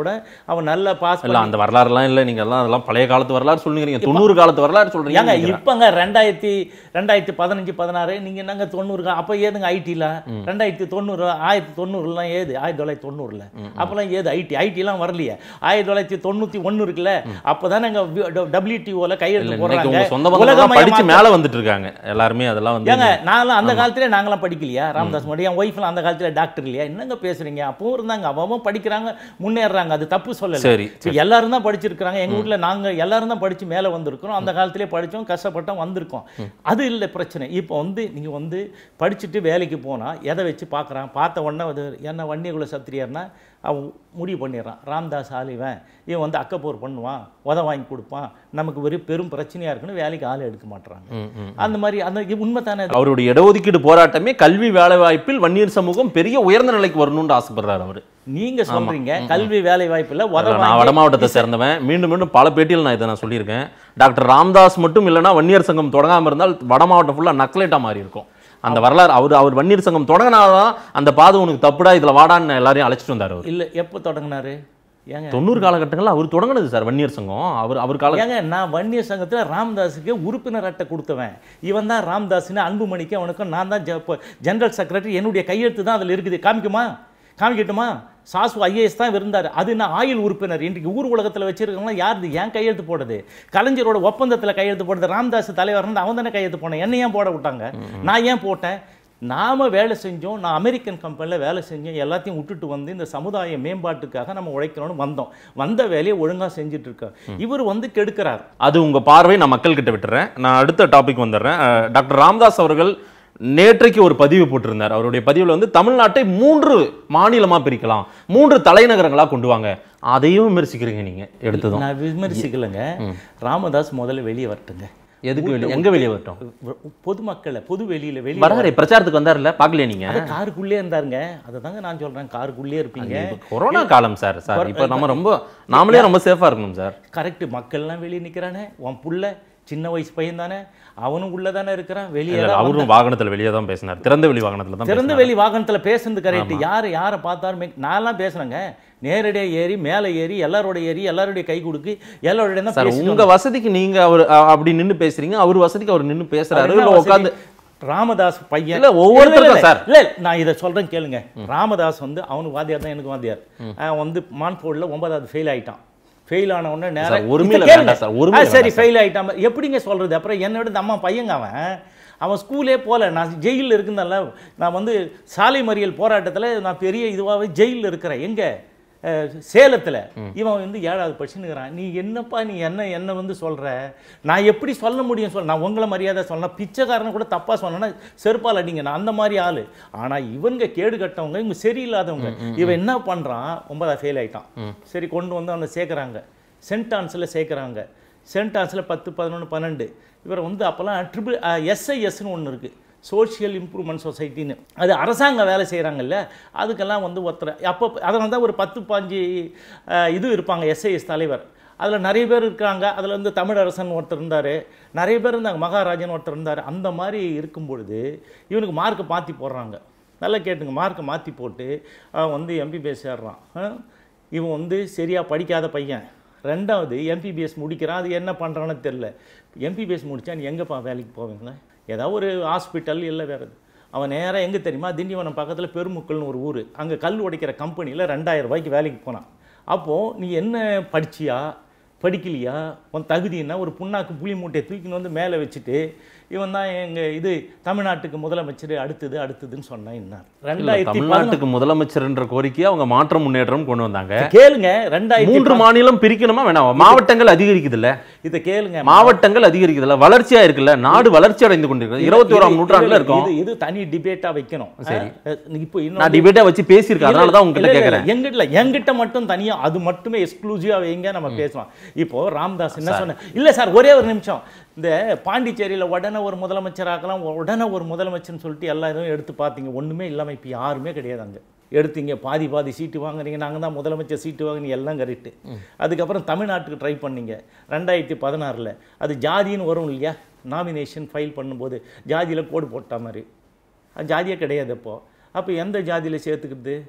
கூட அவன் நல்லா பாஸ்
இல்ல அந்த வரலாறுலாம் இல்ல நீங்க எல்லாம் அதெல்லாம் பழைய காலத்து வரலாறு சொல்லுங்க தொண்ணூறு காலத்து வரலாறு
ஏங்க
சொல்றீங்க
இப்பங்க ரெண்டாயிரத்தி ரெண்டாயிரத்தி பதினஞ்சு பதினாறு நீங்க என்னங்க தொண்ணூறு கா- அப்ப ஏதுங்க ஐடில ரெண்டாயிரத்தி தொண்ணூறு ஆயிரத்தி தொண்ணூறுலாம் ஏது ஆயிரத்தி தொள்ளாயிரத்தி தொண்ணூறுல அப்பெல்லாம் ஏது ஐடி ஐடிலாம் வரலையே ஆயிரத்தி தொள்ளாயிரத்தி தொண்ணூத்தி ஒண்ணு இருக்குல்ல அப்பதான் நாங்க டபிள்யூடிஓல கையெழுத்து
இன்னைக்கு உங்க
போடுறாங்க
சொந்த பந்தம்
உலகமயமாக்க-
படிச்சு மேல வந்துட்டு இருக்காங்க எல்லாருமே அதெல்லாம் வந்து
ஏங்க நாங்களாம் அந்த காலத்துல நாங்களாம் படிக்கலையா ராமதாஸ் மட்டும் என் ஒய்ஃப்லாம் அந்த காலத்துல டாக்டர் இல்லையா என்னங்க பேசுறீங்க அப்பவும் இருந்தாங்க அவன் படிக்கிறாங்க முன்னேறாங்க அது தப்பு சொல்லல
சரி
இப்ப எல்லாரும் தான் படிச்சிருக்கிறாங்க எங்க வீட்ல நாங்க எல்லாரும் தான் படிச்சு மேல வந்திருக்கிறோம் அந்த காலத்திலே படிச்சோம் கஷ்டப்பட்டோம் வந்திருக்கோம் அது இல்லை பிரச்சனை இப்போ வந்து நீங்க வந்து படிச்சுட்டு வேலைக்கு போனா எதை வச்சு பார்க்கறான் பார்த்த உடனே அது என்ன வன்னியகுல சத்திரியர்னா அவன் முடிவு பண்ணிடுறான் ராம்தாஸ் ஆலிவன் இவன் வந்து அக்கப்போர் பண்ணுவான் உத வாங்கி கொடுப்பான் நமக்கு ஒரு பெரும் பிரச்சனையா இருக்குன்னு வேலைக்கு ஆள் எடுக்க மாட்றாங்க
ம், ம்.
அந்த மாதிரி அந்த இது உண்மை தானே
அவருடைய இடஒதுக்கீடு போராட்டமே கல்வி வேலை வாய்ப்பில் வன்னியர் சமூகம் பெரிய உயர்ந்த நிலைக்கு வரணும்னு ஆசைப்படுறாரு அவரு
நீங்க சொல்றீங்க கல்வி வேலை வாய்ப்புல உத
நான்
வாங்கி
வட மாவட்டத்தை சேர்ந்தவன் மீண்டும் மீண்டும் பல பேட்டியில் நான் இதை நான் சொல்லியிருக்கேன் டாக்டர் ராம்தாஸ் மட்டும் இல்லைன்னா வன்னியர் சங்கம் தொடங்காம இருந்தால் வட மாவட்டம் ஃபுல்லாக நக்லேட்டா மாறி இருக்கும் அந்த வரலாறு அவர் அவர் வன்னியர் சங்கம் தொடங்கினாதான் அந்த பாதை உனக்கு தப்புடா இதுல வாடான்னு எல்லாரையும் அழைச்சிட்டு வந்தார் அவர்
இல்ல எப்போ தொடங்கினாரு ஏங்க
தொண்ணூறு காலகட்டங்கள்ல அவர் தொடங்கினது சார் வன்னியர் சங்கம் அவர் அவர் கால
ஏங்க நான் வன்னியர் சங்கத்துல ராமதாஸுக்கு உறுப்பினர் அட்டை கொடுத்தவன் இவன் தான் ராமதாஸ்னு அன்புமணிக்கு அவனுக்கும் நான் தான் ஜ- ஜெனரல் செக்ரட்டரி என்னுடைய கையெழுத்து தான் அதுல இருக்குது காமிக்குமா காமிக்கட்டுமா சாசு ஐஏஎஸ் தான் இருந்தார் அது நான் ஆயுள் உறுப்பினர் இன்றைக்கு ஊர் உலகத்தில் வச்சிருக்கவங்களாம் யாருது ஏன் கையெழுத்து போடுது கலைஞரோட ஒப்பந்தத்தில் கையெழுத்து போடுறது ராமதாஸ் தலைவர் வந்து அவன் தானே கையெழுத்து போனேன் என்ன ஏன் போட விட்டாங்க நான் ஏன் போட்டேன் நாம வேலை செஞ்சோம் நான் அமெரிக்கன் கம்பெனியில் வேலை செஞ்சோம் எல்லாத்தையும் விட்டுட்டு வந்து இந்த சமுதாய மேம்பாட்டுக்காக நம்ம உழைக்கணும்னு வந்தோம் வந்த வேலையை ஒழுங்கா செஞ்சுட்டு இருக்கோம் இவர் வந்து கெடுக்கிறார்
அது உங்க பார்வை நான் மக்கள் கிட்ட விட்டுறேன் நான் அடுத்த டாபிக் வந்துடுறேன் அஹ், டாக்டர் ராமதாஸ் அவர்கள் நேற்றைக்கு ஒரு பதிவு போட்டிருந்தார் அவருடைய பதிவில் வந்து தமிழ்நாட்டை மூன்று மாநிலமா பிரிக்கலாம் மூன்று தலைநகரங்களா கொண்டு வாங்க அதையும் விமர்சிக்கிறீங்க நீங்க எடுத்ததும்
நான் விமர்சிக்கலைங்க ராமதாஸ் முதல்ல வெளியே வரட்டுங்க
எதுக்கு வெளியே எங்க வெளியே வரட்டும்
பொதுமக்களை பொது வெளியில வெளியே
வராரு பிரச்சாரத்துக்கு வந்தாருல்ல பார்க்கலையே நீங்க
அது காருக்குள்ளே இருந்தாருங்க அதை தாங்க நான் சொல்றேன் காருக்குள்ளே இருப்பீங்க
இப்ப கொரோனா காலம் சார் சார் இப்போ நம்ம ரொம்ப நாமளே ரொம்ப சேஃபா இருக்கணும் சார்
கரெக்ட் மக்கள்லாம் வெளியே நிக்கிறானே உன் புள்ள சின்ன வயசு பையன் தானே அவனும் உள்ள தானே இருக்கிறான் வெளியே
இல்ல, அவரும் வாகனத்துல வெளியே தான் பேசினார் திறந்த வெளி வாகனத்துல தான்
திறந்த
பேசினார்.
வெளி வாகனத்துல பேசுனது கரெக்ட் யார் யாரை பார்த்தாலுமே நான்லாம் பேசுறேங்க நேரடியா ஏறி மேலே ஏறி எல்லாரோட ஏறி எல்லாருடைய கை கொடுக்கு எல்லாரோட தான்
சார்
பேசிட்டு
உங்க வசதிக்கு நீங்க அவர் அ- அப்படி நின்னு பேசுறீங்க அவர் வசதிக்கு அவர் நின்னு பேசுறாரு
அவர்
இல்ல
என்ன
உட்காந்து
வசதி? ராமதாஸ் பையன்
இல்ல, ஒவ்வொருத்தருக்கும்
இல்ல, இல்ல,
சார்.
இல்ல நான் இதை சொல்றேன் கேளுங்க ராமதாஸ் வந்து அவனுக்கு வாத்தியார் தான் எனக்கு வாத்தியார் அவன் வந்து மான்ஃபோர்டில் ஒன்பதாவது ஃபெயில் ஆயிட்டான் ஃபெயில் ஆன உடனே நேரா
சார், ஒருமையில
இதை கேளுங்க.
வேண்டாம் சார், ஒருமையில
ஆ, சரி
வேண்டாம்
ஃபெயில் ஆயிட்டான் எப்படிங்க சொல்றது அப்புறம் என்னோட இந்த அம்மா பையங்க அவன் அவன் ஸ்கூலே போல நான் ஜெயிலில் இருக்குந்தல்ல நான் வந்து சாலை மறியல் போராட்டத்துல நான் பெரிய இதுவாகவே ஜெயிலில் இருக்கிறேன் எங்க அஹ், சேலத்துல இவன் வந்து ஏழாவது படிச்சுன்னுக்கிறான் நீ என்னப்பா நீ என்ன என்ன வந்து சொல்ற நான் எப்படி சொல்ல முடியும் சொல்ல நான் உங்களை மரியாதை சொன்னா பிச்சைக்காரனை கூட தப்பா சொன்னேன்னா செருப்பால் அடிங்க நான் அந்த மாதிரி ஆளு ஆனா இவங்க கேடு கட்டவங்க இவங்க சரியில்லாதவங்க இவன் என்ன பண்றான் ஒன்பதாவது ஃபெயில் ஆயிட்டான் சரி கொண்டு வந்து அவனை சேர்க்குறாங்க சென்ட் ஆன்ஸில் சேர்க்குறாங்க சென்ட் ஆன்ஸில் பத்து பதினொன்று பன்னெண்டு இவரை வந்து அப்போல்லாம் ட்ரிபிள் எஸ்ஐஎஸ்னு ஒன்று இருக்குது சோஷியல் இம்ப்ரூவ்மெண்ட் சொசைட்டின்னு அது அரசாங்கம் வேலை செய்கிறாங்கல்ல அதுக்கெல்லாம் வந்து ஒருத்தர் அப்போ அதனால தான் ஒரு பத்து பாஞ்சு அஹ், இது இருப்பாங்க எஸ்ஐஎஸ் தலைவர் அதில் நிறைய பேர் இருக்காங்க அதில் வந்து தமிழரசன் ஒருத்தர் இருந்தார் நிறைய பேர் இருந்தாங்க மகாராஜன் ஒருத்தர் இருந்தார் அந்த மாதிரி இருக்கும் பொழுது இவனுக்கு மார்க்கை மாற்றி போடுறாங்க நல்லா கேட்டுங்க மார்க்கை மாற்றி போட்டு அவன் வந்து எம்பிபிஎஸ் சேர்றான் ஆ? இவன் வந்து சரியாக படிக்காத பையன் ரெண்டாவது எம்பிபிஎஸ் முடிக்கிறான் அது என்ன பண்ணுறான்னு தெரில எம்பிபிஎஸ் முடிச்சா நீ எங்கேப்பா வேலைக்கு போவீங்க ஏதாவது ஒரு ஹாஸ்பிட்டல் இல்லை வேறு எது. அவன் நேராக எங்கே தெரியுமா திண்டிவனம் பக்கத்தில் பெருமுக்கல்னு ஒரு ஊர் அங்கே கல் உடைக்கிற கம்பெனியில் ரெண்டாயிரம் ரூபாய்க்கு வேலைக்கு போனான் அப்போது நீ என்ன படிச்சியா படிக்கலையா உன் தகுதி என்ன ஒரு புண்ணாக்கு புளி மூட்டையை தூக்கின்னு வந்து மேலே வச்சுட்டு இவன் தான் எங்கள் இது தமிழ்நாட்டுக்கு முதலமைச்சர் அடுத்தது அடுத்ததுன்னு சொன்னான் என்ன
இல்ல,
ரெண்டாயிரத்தி
தமிழ்நாட்டுக்கு முதலமைச்சர்ன்ற கோரிக்கையை அவங்க மாற்றம் முன்னேற்றம் கொண்டு வந்தாங்க
கேளுங்க ரெண்டாயிரத்தி
மூன்று மாநிலம் பிரிக்கணுமா வேணாம் மாவட்டங்கள் அதிகரிக்குது இல்ல
இதை கேளுங்க
மாவட்டங்கள் அதிகரிக்குது இல்ல வளர்ச்சியா இருக்குல்ல நாடு வளர்ச்சி அடைந்து கொண்டிருக்கிறது இருபத்தி ஓராம்
இது-
நூற்றாண்டுல
இது-
இருக்கோம்
இது இது தனி டிபேட்டா வைக்கணும்
சரி.
அஹ், இப்போ இன்னும்
நான் டிபேட்டா வச்சு பேசியிருக்கேன் அதனால தான் உங்ககிட்ட கேட்கறேன்
எங்கிட்ட எங்கிட்ட மட்டும் தனியா அது மட்டுமே எக்ஸ்க்ளூசிவா வைங்க நம்ம பேசலாம் இப்போ ராம்தாஸ் என்ன சொன்ன இல்ல சார் ஒரே ஒரு நிமிஷம் இந்த பாண்டிச்சேரியில உடனே ஒரு முதலமைச்சர் ஆக்கலாம் உடனே ஒரு முதலமைச்சர்னு சொல்லிட்டு எல்லா இதுவும் எடுத்து பார்த்தீங்க ஒண்ணுமே இல்லாம இப்போ யாருமே கிடையாது அங்க எடுத்தீங்க பாதி பாதி சீட்டு வாங்குறீங்க நாங்க தான் முதலமைச்சர் சீட்டு வாங்குனீங்க எல்லாம் கரெக்ட் அதுக்கப்புறம் தமிழ்நாட்டுக்கு ட்ரை பண்ணீங்க ரெண்டாயிரத்தி பதினாறுல அது ஜாதின்னு வரும் இல்லையா நாமினேஷன் ஃபைல் பண்ணும்போது ஜாதியில கோடு போட்ட மாதிரி அது ஜாதியே கிடையாது அப்போ அப்போ எந்த ஜாதியில் சேர்த்துக்கிறது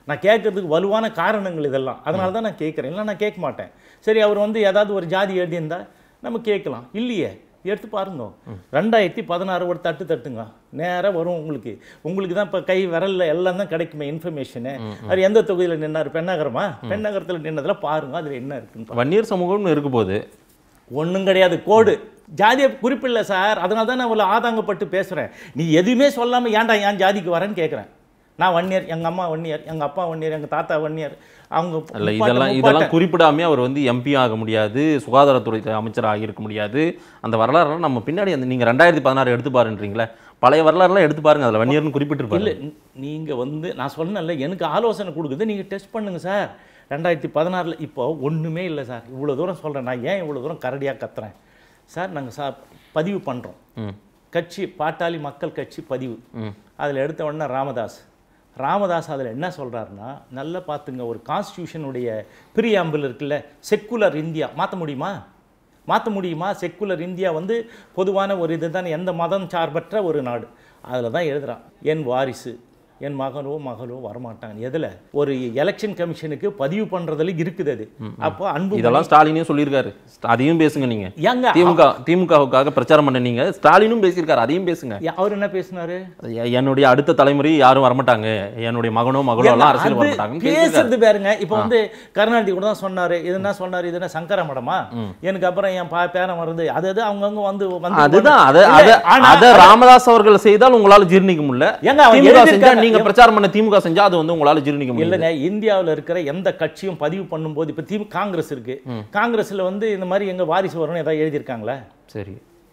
நான் கேட்கறதுக்கு வலுவான காரணங்கள் இதெல்லாம் அதனால தான் நான் கேட்குறேன் இல்லை நான் கேட்க மாட்டேன் சரி அவர் வந்து ஏதாவது ஒரு ஜாதி எழுதியிருந்தா நம்ம கேட்கலாம் இல்லையே எடுத்து பாருங்க ரெண்டாயிரத்தி பதினாறு ஒரு தட்டு தட்டுங்க நேரா வரும் உங்களுக்கு உங்களுக்கு தான் இப்போ கை விரல்ல எல்லாம் தான் கிடைக்குமே இன்ஃபர்மேஷனு அவர் எந்த தொகுதியில் நின்னார் பெண்ணாகரமா பெண்ணாகரத்தில் நின்னதில் பாருங்க அதில் என்ன இருக்குன்னு பாருங்க.
வன்னியர் சமூகம்னு இருக்கு போது
ஒண்ணும் கிடையாது கோடு ஜாதியை குறிப்பிடல சார் அதனால தான் நான் இவ்வளோ ஆதாங்கப்பட்டு பேசுறேன் நீ எதுவுமே சொல்லாம ஏன்டா ஏன் ஜாதிக்கு வரேன்னு கேட்குறேன் நான் வன்னியர் எங்க அம்மா வன்னியர் எங்க அப்பா வன்னியர் எங்க தாத்தா வன்னியர் அவங்க
இல்ல
முப்பாட்டன்,
இதெல்லாம்
முப்பாட்டன்.
இதெல்லாம் குறிப்பிடாமே அவர் வந்து எம்பி ஆக முடியாது சுகாதாரத்துறை அமைச்சர் ஆகியிருக்க முடியாது அந்த வரலாறுலாம் நம்ம பின்னாடி அந்த நீங்க ரெண்டாயிரத்தி பதினாறு எடுத்து பாருன்றீங்களே பழைய வரலாறுலாம் எடுத்து பாருங்க அதுல வன்னியர்னு குறிப்பிட்டிருப்பாரு
இல்ல நீங்க வந்து நான் சொன்னேன்ல எனக்கு ஆலோசனை கொடுக்குது நீங்க டெஸ்ட் பண்ணுங்க சார் ரெண்டாயிரத்தி பதினாறில் இப்போ ஒண்ணுமே இல்லை சார் இவ்வளோ தூரம் சொல்றேன் நான் ஏன் இவ்வளோ தூரம் கரடியா கத்துறேன் சார் நாங்க சா பதிவு பண்றோம்
ம்
கட்சி பாட்டாளி மக்கள் கட்சி பதிவு
ம்
அதில் எடுத்த உடனே ராமதாஸ் ராமதாஸ் அதில் என்ன சொல்றாருன்னா நல்லா பார்த்துங்க ஒரு கான்ஸ்டியூஷனுடைய பிரியாம்பிள் இருக்குல்ல செக்குலர் இந்தியா மாற்ற முடியுமா மாற்ற முடியுமா செக்குலர் இந்தியா வந்து பொதுவான ஒரு இதுதான் எந்த மதம் சார்பற்ற ஒரு நாடு அதில் தான் எழுதுறான் என் வாரிசு என் மகனோ மகளோ வரமாட்டாங்க எதில் ஒரு எலெக்ஷன் கமிஷனுக்கு பதிவு பண்ணுறதுல இருக்குது அது அப்போ அன்பு
இதெல்லாம் ஸ்டாலினே சொல்லியிருக்காரு அதையும் பேசுங்க நீங்க
ஏங்க
திமுக திமுகவுக்காக பிரச்சாரம் பண்ண நீங்க ஸ்டாலினும் பேசியிருக்காரு அதையும் பேசுங்க
அவர் என்ன பேசினாரு
எ- என்னுடைய அடுத்த தலைமுறை யாரும் வரமாட்டாங்க என்னுடைய மகனோ மகளோ எல்லாம் அரசியல்
அது
வரமாட்டாங்கன்னு பேசியிருக்காரு
பேசுறது பாருங்க இப்போ வந்து கருணாநிதி கூட தான் சொன்னாரு இது என்ன சொன்னாரு இது என்ன சங்கர மடமா எனக்கு அப்புறம் என் பா பேரன் வருது அது அது அவங்கவங்க வந்து வந்து
அதுதான் அத
இல்ல,
அத
ஆனா-
அத ராமதாஸ் அவர்கள் செய்தால் உங்களால ஜீர்ணிக்க முடியல
ஏங்க, அவன்
திமுக செஞ்சா
எழுதியிருக்காங்க.
நீங்க பிரச்சாரம் பண்ண திமுக செஞ்சா அது வந்து உங்களால ஜீர்ணிக்க முடியல
இல்லைங்க இந்தியாவுல இருக்கிற எந்த கட்சியும் பதிவு பண்ணும்போது இப்ப திமுக காங்கிரஸ் இருக்கு காங்கிரஸ்ல வந்து இந்த மாதிரி எங்க வாரிசு வரும்னு ஏதாவது எழுதியிருக்காங்களா
சரி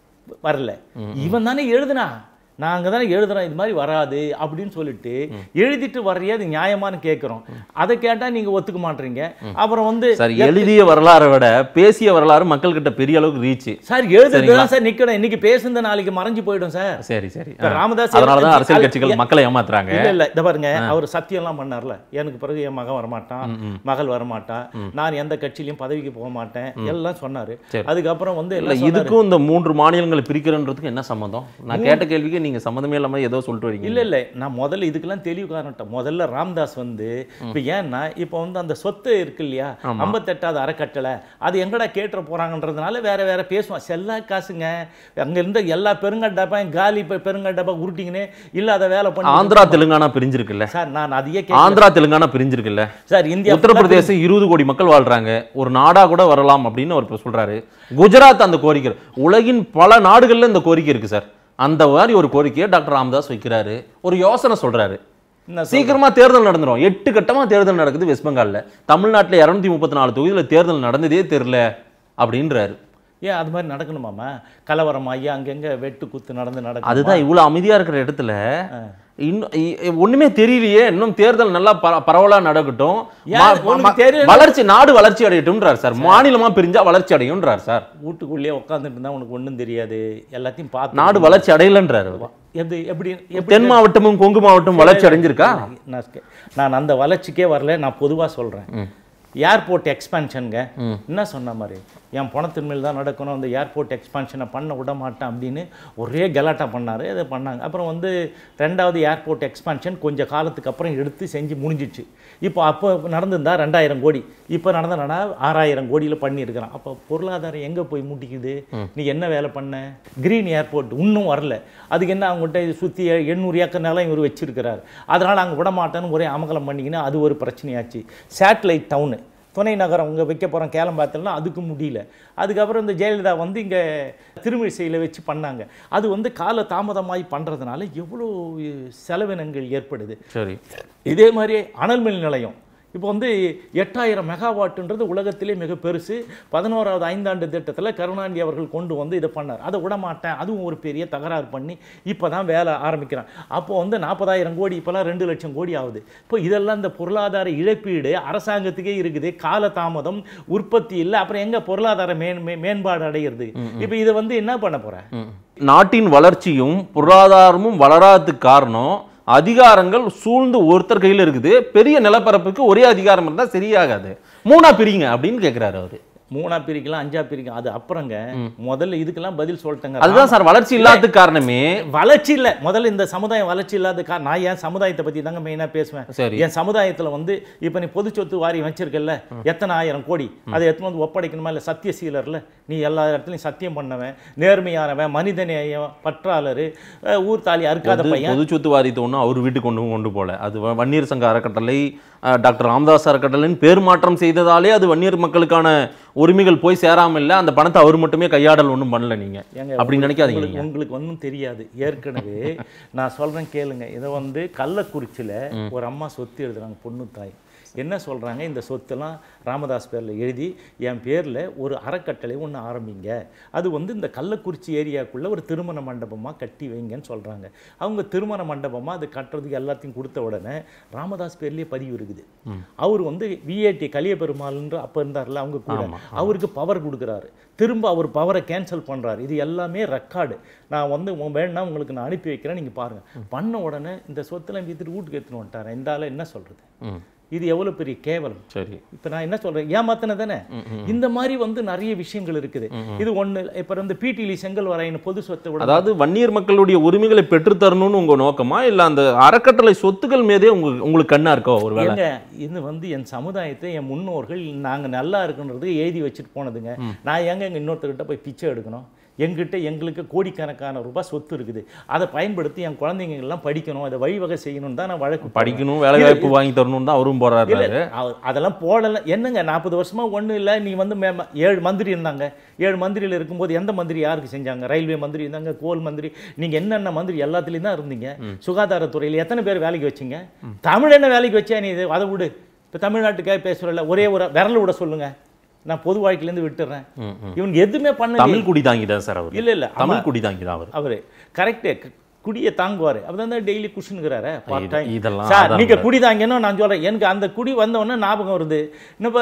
வரல இவன் தானே எழுதுனா நாங்க தானே எழுதுறோம் இது மாதிரி வராது அப்படின்னு சொல்லிட்டு எழுதிட்டு வர்றியா அது நியாயமான்னு கேட்குறோம் அதை கேட்டா நீங்க ஒத்துக்க மாட்டீங்க அப்புறம் வந்து
சரி எழுதிய வரலாறை விட பேசிய வரலாறு மக்கள் கிட்ட பெரிய அளவுக்கு ரீச்
சார் எழுதுதான் சார் நிக்கணும் இன்னைக்கு பேசுனது நாளைக்கு மறைஞ்சு போயிடும் சார்
சரி சரி
இப்ப
ஆ.
ராமதாஸ்
அதனாலதான்
எழுதி-
அரசியல்
அது-
கட்சிகள் மக்களை ஏமாத்துறாங்க
இல்ல இல்ல இத பாருங்க அவர் சத்தியம்லாம் பண்ணார்ல எனக்கு பிறகு என் மகன் வரமாட்டான் மகள் வரமாட்டான் நான் எந்த கட்சியிலயும் பதவிக்கு போக மாட்டேன் எல்லாம் சொன்னாரு
சரி.
அதுக்கப்புறம் வந்து
இல்ல
எல்லாம் சொன்னாரு.
இதுக்கும் இந்த மூன்று மாநிலங்களை பிரிக்கிறன்றதுக்கு என்ன சம்மந்தம் நான் கேட்ட கேள்விக்கு நீங்க சம்மந்தமே இல்லாம ஏதோ சொல்லிட்டு வரீங்க
இல்ல இல்ல நான் முதல்ல இதுக்கெல்லாம் தெளிவு காரணம் முதல்ல ராம்தாஸ் வந்து இப்ப ஏன்னா இப்ப வந்து அந்த சொத்து இருக்கு இல்லையா ஐம்பத்தெட்டாவது அறக்கட்டளை அது எங்கடா கேட்டுற போறாங்கன்றதுனால வேற வேற பேசுவான் செல்லா காசுங்க அங்க இருந்த எல்லா பெருங்கட்டப்பாயும் காலி பெ- பெருங்கட்டப்பா உருட்டிங்கன்னு இல்லாத வேலை பண்ணி
ஆந்திரா தெலுங்கானா பிரிஞ்சிருக்குல்ல
சார் நான் அதையே கேட்க
ஆந்திரா தெலுங்கானா பிரிஞ்சிருக்குல்ல
சார் இந்தியா
உத்தரப்பிரதேசம் இருபது கோடி மக்கள் வாழ்றாங்க ஒரு நாடா கூட வரலாம் அப்படின்னு அவர் இப்ப சொல்றாரு குஜராத் அந்த கோரிக்கை உலகின் பல நாடுகள்ல இந்த கோரிக்கை இருக்கு சார் அந்த மாதிரி ஒரு கோரிக்கையை டாக்டர் ராமதாஸ் வைக்கிறாரு ஒரு யோசனை சொல்றாரு
என்ன
சீக்கிரமா தேர்தல் நடந்துரும் எட்டு கட்டமா தேர்தல் நடக்குது வெஸ்ட் பெங்கால்ல தமிழ்நாட்டுல இருநூத்தி முப்பத்தி நாலு தொகுதியில தேர்தல் நடந்ததே தெரியல அப்படின்றாரு
ஏன் அது மாதிரி நடக்கணுமாமா கலவரம் ஆகி அங்கங்க வெட்டு குத்து நடந்து நடக்கும்
அதுதான் இவ்வளவு அமைதியா இருக்கிற இடத்துல இன்னும் இ- இ- ஒண்ணுமே தெரியலையே இன்னும் தேர்தல் நல்லா பர- பரவலா நடக்கட்டும்
ஏன்
மா-
உனக்கு
மா-
தெரியல?
வளர்ச்சி நாடு வளர்ச்சி அடையட்டும்ன்றார் சார் மாநிலமா பிரிஞ்சா வளர்ச்சி அடையும்ன்றார் சார்
வீட்டுக்குள்ளேயே உட்காந்துட்டு இருந்தா உனக்கு ஒண்ணும் தெரியாது எல்லாத்தையும் பார்த்து
நாடு வளர்ச்சி அடையலன்றாரு அவரு.
எது எப்படி எப்படி
தென் மாவட்டமும் கொங்கு மாவட்டம் வளர்ச்சி அடைஞ்சிருக்கா
நான் கே- நான் அந்த வளர்ச்சிக்கே வரல நான் பொதுவா சொல்றேன் ஏர்போர்ட் எக்ஸ்பான்ஷனுங்க என்ன சொன்ன மாதிரி என் பணத்தின் மேல் தான் நடக்கணும் அந்த ஏர்போர்ட் எக்ஸ்பான்ஷனை பண்ண விட மாட்டேன் அப்படின்னு ஒரே கலாட்டா பண்ணாரு அதை பண்ணாங்க அப்புறம் வந்து ரெண்டாவது ஏர்போர்ட் எக்ஸ்பான்ஷன் கொஞ்சம் காலத்துக்கு அப்புறம் எடுத்து செஞ்சு முடிஞ்சிச்சு இப்போ அப்போ நடந்திருந்தா ரெண்டாயிரம் கோடி இப்போ நடந்தனா ஆறாயிரம் கோடியில் பண்ணியிருக்கிறான் அப்போ பொருளாதாரம் எங்கே போய் முட்டிக்குது நீ என்ன வேலை பண்ண கிரீன் ஏர்போர்ட் இன்னும் வரல அதுக்கு என்ன அவங்ககிட்ட சுற்றி எண்ணூறு ஏக்கர் நிலம் இவர் வச்சிருக்கிறார் அதனால் அங்கே விட மாட்டேன்னு ஒரே அமகலம் பண்ணிக்கின்னு அது ஒரு பிரச்சனையாச்சு சேட்டலைட் டவுனு துணை நகரம் இங்கே வைக்க போகிறோம் கேளம்பாத்தலாம் அதுக்கு முடியல அதுக்கப்புறம் இந்த ஜெயலலிதா வந்து இங்கே திருமிழிசையில் வச்சு பண்ணாங்க அது வந்து கால தாமதமாகி பண்ணுறதுனால எவ்வளோ செலவினங்கள் ஏற்படுது
சரி
இதே மாதிரி அனல் மின் நிலையம் இப்போ வந்து எட்டாயிரம் மெகாவாட்டுன்றது உலகத்திலே மிக பெருசு பதினோராவது ஐந்தாண்டு திட்டத்தில் கருணாநிதி அவர்கள் கொண்டு வந்து இதை பண்ணார் அதை விட மாட்டேன் அதுவும் ஒரு பெரிய தகராறு பண்ணி இப்போ தான் வேலை ஆரம்பிக்கிறான் அப்போ வந்து நாற்பதாயிரம் கோடி இப்போலாம் ரெண்டு லட்சம் கோடி ஆகுது இப்போ இதெல்லாம் இந்த பொருளாதார இழப்பீடு அரசாங்கத்துக்கே இருக்குது கால தாமதம் உற்பத்தி இல்லை அப்புறம் எங்கே பொருளாதார மேன் மே- மேம்பாடு அடையிறது இப்போ இதை வந்து என்ன பண்ண போற
ம். நாட்டின் வளர்ச்சியும் பொருளாதாரமும் வளராததுக்கு காரணம் அதிகாரங்கள் சூழ்ந்து ஒருத்தர் கையில இருக்குது பெரிய நிலப்பரப்புக்கு ஒரே அதிகாரம் இருந்தா சரியாகாது மூணா பிரிங்க அப்படின்னு கேக்குறாரு அவரு
மூணா பிரிக்கலாம் அஞ்சா பிரிக்கலாம் அது அப்புறங்க முதல்ல இதுக்கெல்லாம் பதில் சொல்லிட்டேங்க
அதுதான் சார் வளர்ச்சி இல்லாததுக்கு காரணமே
வளர்ச்சி இல்ல முதல்ல இந்த சமுதாயம் வளர்ச்சி இல்லாத கா நான் என் சமுதாயத்தை பத்தி தாங்க மெயினா பேசுவேன்
சரி
என் சமுதாயத்துல வந்து இப்ப நீ பொது சொத்து வாரி வச்சிருக்கல எத்தனை ஆயிரம் கோடி அதை எடுத்துன்னு வந்து ஒப்படைக்கணுமா இல்ல சத்தியசீலர்ல நீ எல்லா இடத்துலயும் சத்தியம் பண்ணவன் நேர்மையானவன் மனிதநேயம் பற்றாளர் அஹ், ஊர் தாலி அறுக்காத
பொது-
பையன்
பொது சொத்து வாரியத்தை ஒன்றும் அவர் வீட்டுக்கு கொண்டு கொண்டு போல அது வ- வன்னியர் சங்க அறக்கட்டளை அஹ், டாக்டர் ராமதாஸ் அறக்கட்டளைன்னு பேர் மாற்றம் செய்ததாலே அது வன்னியர் மக்களுக்கான உரிமைகள் போய் சேராம இல்ல அந்த பணத்தை அவர் மட்டுமே கையாடல் ஒன்றும் பண்ணல நீங்க
ஏங்க,
அப்படி நினைக்காதீங்க
உங்களுக்கு
நீங்க
உங்களுக்கு ஒன்றும் தெரியாது ஏற்கனவே நான் சொல்றேன் கேளுங்க இதை வந்து கள்ளக்குறிச்சியில ஒரு அம்மா சொத்து எழுதுறாங்க பொண்ணு தாய் என்ன சொல்றாங்க இந்த சொத்தெல்லாம் ராமதாஸ் பேர்ல எழுதி என் பேர்ல ஒரு அறக்கட்டளை ஒன்று ஆரம்பிங்க அது வந்து இந்த கள்ளக்குறிச்சி ஏரியாக்குள்ள ஒரு திருமண மண்டபமா கட்டி வைங்கன்னு சொல்றாங்க அவங்க திருமண மண்டபமா அது கட்டுறதுக்கு எல்லாத்தையும் கொடுத்த உடனே ராமதாஸ் பேர்லயே பதிவு இருக்குது அவர் வந்து விஏடி கலியபெருமாள்ன்ற அப்ப இருந்தார்ல அவங்க கூட அவருக்கு பவர் கொடுக்குறாரு திரும்ப அவர் பவரை கேன்சல் பண்றாரு இது எல்லாமே ரெக்கார்டு நான் வந்து உன் வேணா உங்களுக்கு நான் அனுப்பி வைக்கிறேன் நீங்க பாருங்க பண்ண உடனே இந்த சொத்தெல்லாம் வித்துட்டு வீட்டுக்கு எடுத்துன்னு வந்துட்டாரு இந்த ஆளை என்ன சொல்றது
ம்
இது எவ்வளவு பெரிய கேவலம்
சரி
இப்ப நான் என்ன சொல்றேன் ஏமாத்தின தானே இந்த மாதிரி வந்து நிறைய விஷயங்கள் இருக்குது இது ஒண்ணு இப்ப இந்த பிடிலி செங்கல் வரையின் பொது சொத்தை விட
அதாவது வன்னியர் மக்களுடைய உரிமைகளை பெற்றுத் தரணும்னு உங்க நோக்கமா இல்ல அந்த அறக்கட்டளை சொத்துக்கள் மீதே உங்க உங்களுக்கு கண்ணா இருக்கோ ஒருவேளை
ஏங்க இது வந்து என் சமுதாயத்தை என் முன்னோர்கள் நாங்க நல்லா இருக்குன்றது எழுதி வச்சுட்டு போனதுங்க நான் ஏங்க எங்க இன்னொருத்தர்கிட்ட போய் பிச்சை எடுக்கணும் எங்கிட்ட எங்களுக்கு கோடிக்கணக்கான ரூபாய் சொத்து இருக்குது அதை பயன்படுத்தி என் குழந்தைங்க எல்லாம் படிக்கணும் அதை வழிவகை செய்யணும்னு தான் நான் வழக்கு போடுறேன்.
படிக்கணும் வேலை வாய்ப்பு வாங்கி தரணும்னு தான் அவரும் போறாரு
இல்ல, அவ- அதெல்லாம் போடல என்னங்க நாற்பது வருஷமா ஒண்ணும் இல்ல நீ வந்து மே- ஏழு மந்திரி இருந்தாங்க ஏழு மந்திரியில இருக்கும்போது எந்த மந்திரி யாருக்கு செஞ்சாங்க ரயில்வே மந்திரி இருந்தாங்க கோல் மந்திரி நீங்க என்னென்ன மந்திரி எல்லாத்துலயும் தான் இருந்தீங்க சுகாதாரத்துறையில எத்தனை பேர் வேலைக்கு வச்சீங்க தமிழ் என்ன வேலைக்கு வச்சா நீ இது அதை விடு இப்ப தமிழ்நாட்டுக்காக பேசுறல ஒரே ஒரு விரல் விட சொல்லுங்க நான் பொது வாழ்க்கையில இருந்து விட்டுறேன்
ம், ம்.
இவனுக்கு எதுவுமே பண்ணல
தமிழ் குடி தாங்கி தான் சார் அவர்
இல்ல இல்ல
தமிழ் குடி தாங்கி தான் அவர்
அவரு கரெக்டு குடியை தாங்குவாரு அப்பதான் தான் டெய்லி குஷினுங்கிறாரு பார்ட் டைம்
இதெல்லாம்
சார்
ஆதாரம்
நீங்க குடி தாங்கன்னு நான் சொல்றேன் எனக்கு அந்த குடி வந்த உடனே ஞாபகம் வருது இன்னும்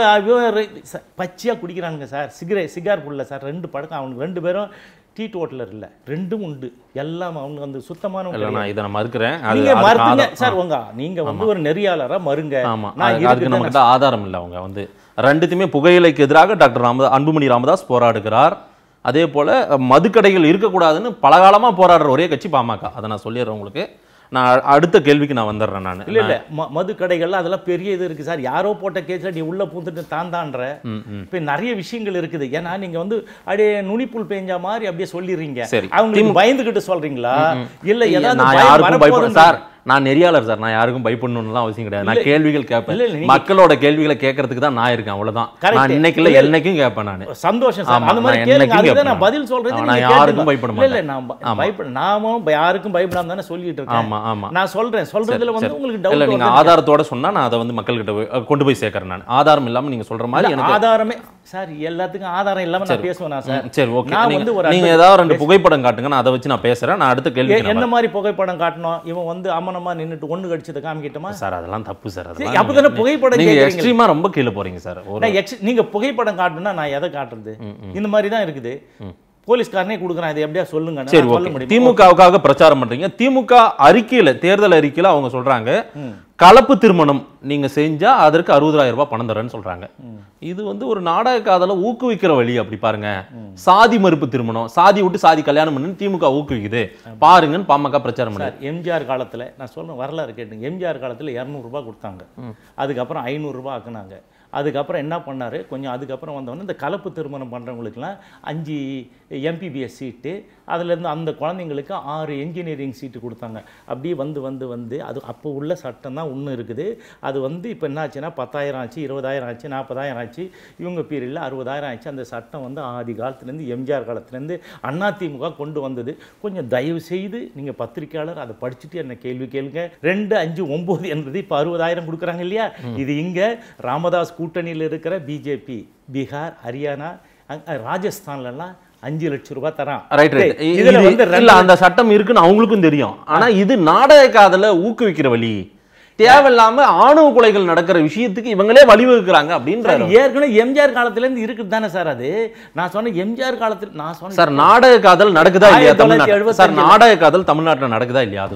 பச்சையா குடிக்கிறானுங்க சார் சிகரெட் சிகார் புள்ள சார் ரெண்டு பழக்கம் அவனுக்கு ரெண்டு பேரும் டீ டோட்டலர் இல்ல ரெண்டும் உண்டு எல்லாம் அவனுக்கு அந்த சுத்தமான
இல்ல நான் இதை நான் மறுக்கிறேன் அது
நீங்க
அதுக்கு
மறுத்துங்க
ஆதாரம்
சார் உங்க நீங்க வந்து ஒரு நெறியாளரா மறுங்க
ஆமா
நான்
அதுக்கு- அதுக்கு
இருக்குதுன்னு
நம்ம கிட்ட ஆதாரம் இல்லை அவங்க வந்து ரெண்டுத்தையுமே புகையிலைக்கு எதிராக டாக்டர் ராமதாஸ் அன்புமணி ராமதாஸ் போராடுகிறார் அதே போல மதுக்கடைகள் இருக்கக்கூடாதுன்னு பல காலமா போராடுற ஒரே கட்சி பாமக அதை நான் சொல்லிடுறேன் உங்களுக்கு நான் அ- அடுத்த கேள்விக்கு நான் வந்துடுறேன் நான்
இல்ல இல்ல ம- மது கடைகள்ல அதெல்லாம் பெரிய இது இருக்கு சார் யாரோ போட்ட கேஸ்ல நீ உள்ள பூந்துட்டு தான் தான்ற
ம், ம்.
இப்ப நிறைய விஷயங்கள் இருக்குது ஏன்னா நீங்க வந்து அப்படியே நுனிப்புல் பெஞ்சா மாதிரி அப்படியே சொல்லிடுறீங்க
சரி.
அவங்களுக்கு பயந்துகிட்டு சொல்றீங்களா இல்ல ஏதாவது
நான்
பயம்
யாருக்கும் பயப்பட
வரப்போகுதுன்னு-
சார் நான் நெறியாளர் சார் நான் யாருக்கும் பயப்படணும்லாம் அவசியம் கிடையாது நான் கேள்விகள் கேட்பேன்
இல்ல, இல்ல, நீங்க-
மக்களோட கேள்விகளை கேட்கறதுக்கு தான் நான் இருக்கேன் அவ்வளவுதான்
Correct.
நான் இன்னைக்கு இல்ல
இல்ல,
என்னைக்கும் கேட்பேன் நான்
சந்தோஷம் சார்
ஆமா,
அந்த மாதிரி
நான்
கேளுங்க
என்னைக்கும்
அதுதான் நான்
கேட்பேன்.
பதில் சொல்றது
ஆமா,
நீங்க
நான் யாருக்கும்
கேட்டுங்க.
பயப்பட
இல்ல இல்ல
மாட்டேன்.
நான் ப-
ஆமா.
பயப்பட நாமும் ப- யாருக்கும் பயப்படாம தானே சொல்லிட்டு இருக்கேன்
ஆமா ஆமா
நான் சொல்றேன் சொல்றதுல வந்து
சரி.
உங்களுக்கு
இல்ல
டவுட்
நீங்க ஆதாரத்தோட சொன்னா நான் அதை வந்து மக்கள்கிட்ட போய் அஹ், கொண்டு போய் சேர்க்கறேன் நான் ஆதாரம் இல்லாம நீங்க சொல்ற மாதிரி எனக்கு
ஆதாரமே சார் எல்லாத்துக்கும் ஆதாரம் இல்லாம நான் பேசுவேனா சார்
ம், சரி ஓகே
நான்
நீங்க
வந்து ஒரு
நீங்க ஏதாவது ரெண்டு புகைப்படம் காட்டுங்க நான் அதை வச்சு நான் பேசுறேன் நான் அடுத்த கேள்வி
எ- என்ன மாதிரி புகைப்படம் காட்டணும் இவன் வந்து அமனமா நின்னுட்டு ஒண்ணு கடிச்சதை காமிக்கட்டுமா
சார் அதெல்லாம் தப்பு சார்
சரி,
அதெல்லாம்
அப்பதானே
நீங்க-
புகைப்படம்
நீங்க
கேக்குறீங்க.
எக்ஸ்ட்ரீமா ரொம்ப கீழே போறீங்க சார் ஒரு
நான் ex- நீங்க புகைப்படம் காட்டணும்னா நான் எதை காட்டுறது இந்த மாதிரி தான் இருக்குது போலீஸ்காரனே கொடுக்குறான் இதை எப்படியா சொல்லுங்க நான்
சரி
சொல்ல
ஓகே
முடியுமா?
திமுகவுக்காக பிரச்சாரம் பண்றீங்க திமுக அறிக்கையில தேர்தல் அறிக்கையில அவங்க சொல்றாங்க கலப்பு திருமணம் நீங்க செஞ்சா அதற்கு அறுபதாயிரம் ரூபாய் பணம் தரேன்னு சொல்றாங்க இது வந்து ஒரு நாடக காதலை ஊக்குவிக்கிற வழி அப்படி பாருங்க சாதி மறுப்பு திருமணம் சாதி விட்டு சாதி கல்யாணம் பண்ணு திமுக ஊக்குவிக்குது பாருங்கன்னு பாமக பிரச்சாரம் பண்ணுது
சார் எம்ஜிஆர் காலத்துல நான் சொல்றேன் வரலாறு கேட்டுங்க எம்ஜிஆர் காலத்துல 200 ரூபாய் கொடுத்தாங்க அதுக்கப்புறம் 500 ரூபாய் ஆக்குனாங்க அதுக்கப்புறம் என்ன பண்ணாரு கொஞ்சம் அதுக்கப்புறம் வந்தவொடனே இந்த கலப்பு திருமணம் பண்றவங்களுக்குலாம் அஞ்சு எம்பிபிஎஸ் சீட்டு அதுலேருந்து அந்த குழந்தைங்களுக்கு ஆறு என்ஜினியரிங் சீட்டு கொடுத்தாங்க அப்படியே வந்து வந்து வந்து அது அப்போ உள்ள சட்டம் தான் ஒன்று இருக்குது அது வந்து இப்போ என்ன ஆச்சுன்னா பத்தாயிரம் ஆச்சு இருபதாயிரம் ஆச்சு நாற்பதாயிரம் ஆச்சு இவங்க பீரியடில் அறுபதாயிரம் ஆச்சு அந்த சட்டம் வந்து ஆதி காலத்துலேருந்து எம்ஜிஆர் காலத்துலேருந்து அதிமுக கொண்டு வந்தது கொஞ்சம் தயவு செய்து நீங்கள் பத்திரிக்கையாளர் அதை படிச்சுட்டு என்ன கேள்வி கேளுங்க ரெண்டு அஞ்சு ஒம்பது என்பது இப்போ அறுபதாயிரம் கொடுக்குறாங்க இல்லையா இது இங்கே ராமதாஸ் கூட்டணியில் இருக்கிற பிஜேபி பீகார் ஹரியானா அங்க- ராஜஸ்தான்லலாம் அஞ்சு லட்சம் ரூபாய் தரான்
ரைட் ரைட்
டேய், இதுல வந்து
இல்ல
ரெண்டு-
அந்த சட்டம் இருக்குன்னு அவங்களுக்கும் தெரியும் ஆனா இது நாடக காதலை ஊக்குவிக்கிற வழி தேவையில்லாம ஆணவ கொலைகள் நடக்கிற விஷயத்துக்கு இவங்களே வழிவகுக்கிறாங்க அப்படின்றாரு
சார், ஏற்கனவே எம்ஜிஆர் காலத்துல இருந்து இருக்குது தானே சார் அது நான் சொன்ன எம்ஜிஆர் காலத்தில் நான் சொன்ன
சார் நாடக காதல் நடக்குதா இல்லையா
ஆயிரத்தி தொள்ளாயிரத்தி
தமிழ்நாட்டில் சார்
எழுபத்தஞ்சுல.
நாடக காதல் தமிழ்நாட்டுல நடக்குதா இல்லையா அதை சொல்லுங்க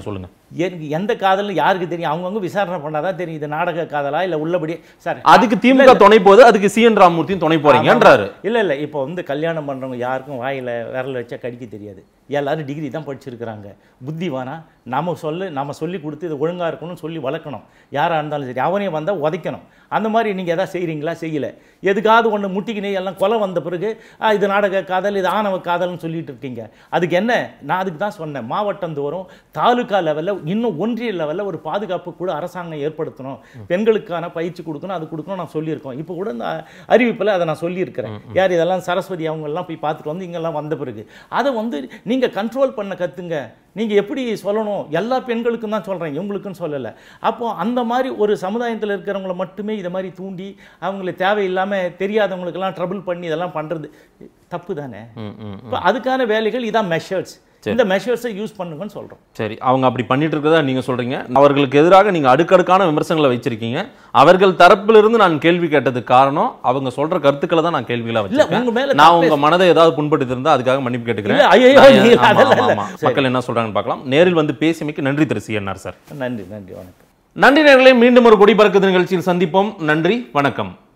எனக்கு எந்த காதல்னு யாருக்கு தெரியும் அவங்கவுங்க விசாரணை பண்ணாதான் தெரியும் இது நாடக காதலா இல்லை உள்ளபடி சார்
அதுக்கு திமுக துணை போகுது அதுக்கு சி என் ராமமூர்த்தியும் துணை போறீங்கன்றாரு
இல்லை இல்லை இப்போ வந்து கல்யாணம் பண்ணுறவங்க யாருக்கும் வாயில் விரல் வச்சா கடிக்க தெரியாது எல்லாரும் டிகிரி தான் படிச்சிருக்கிறாங்க புத்திவானா நம்ம சொல்லு நம்ம சொல்லி கொடுத்து இது ஒழுங்காக இருக்கணும்னு சொல்லி வளர்க்கணும் யாராக இருந்தாலும் சரி அவனே வந்தால் உதைக்கணும் அந்த மாதிரி நீங்கள் எதாவது செய்கிறீங்களா செய்யலை எதுக்காவது ஒன்று முட்டிக்கினே எல்லாம் கொலை வந்த பிறகு "ஆ, இது நாடக காதல் இது ஆணவ காதல்னு சொல்லிட்டு இருக்கீங்க அதுக்கு என்ன நான் அதுக்கு தான் சொன்னேன் மாவட்டம் தோறும் தாலுகா லெவலில் இன்னும் ஒன்றிய லெவலில் ஒரு பாதுகாப்பு கூட அரசாங்கம் ஏற்படுத்தணும் பெண்களுக்கான பயிற்சி கொடுக்கணும் அது கொடுக்கணும் நான் சொல்லியிருக்கோம் இப்போ கூட இந்த அறிவிப்பில் அதை நான் சொல்லியிருக்கிறேன் யார் இதெல்லாம் சரஸ்வதி அவங்க எல்லாம் போய் பார்த்துட்டு வந்து இங்கெல்லாம் வந்த பிறகு அதை வந்து நீங்கள் கண்ட்ரோல் பண்ண கற்றுங்க நீங்கள் எப்படி சொல்லணும் எல்லா பெண்களுக்கும் தான் சொல்கிறேன் இவங்களுக்குன்னு சொல்லலை அப்போ அந்த மாதிரி ஒரு சமுதாயத்தில் இருக்கிறவங்கள மட்டுமே இதை மாதிரி தூண்டி அவங்கள தேவையில்லாமல் தெரியாதவங்களுக்கெல்லாம் ட்ரபிள் பண்ணி இதெல்லாம் பண்ணுறது தப்பு தானே
ம், ம்.
இப்போ அதுக்கான வேலைகள் இதான் மெஷர்ஸ் இந்த மெஷர்ஸை யூஸ் பண்ணுங்கன்னு சொல்கிறோம்
சரி அவங்க அப்படி பண்ணிட்டு இருக்கதா நீங்க சொல்றீங்க அவர்களுக்கு எதிராக நீங்க அடுக்கடுக்கான விமர்சனங்களை வச்சிருக்கீங்க அவர்கள் தரப்பிலிருந்து நான் கேள்வி கேட்டதுக்கு காரணம் அவங்க சொல்ற கருத்துக்களை தான் நான் கேள்விகளா
இல்ல
வச்சிருக்கேன்
உங்க மேல
நான் உங்க மனதை ஏதாவது புண்படுத்தி இருந்தா அதுக்காக மன்னிப்பு கேட்டுக்கிறேன்
இல்ல, ஐயையோ,
நான்
நீங்க
ஆமா,
அதெல்லாம்
ஆமா,
இல்ல.
ஆமா. மக்கள் என்ன சொல்றாங்கன்னு பார்க்கலாம் நேரில் வந்து பேசியமைக்கு நன்றி திரு சிஎன்ஆர் சார்
நன்றி நன்றி வணக்கம்
நன்றி நேர்களே மீண்டும் ஒரு கொடி பறக்குது நிகழ்ச்சியில் சந்திப்போம் நன்றி வணக்கம்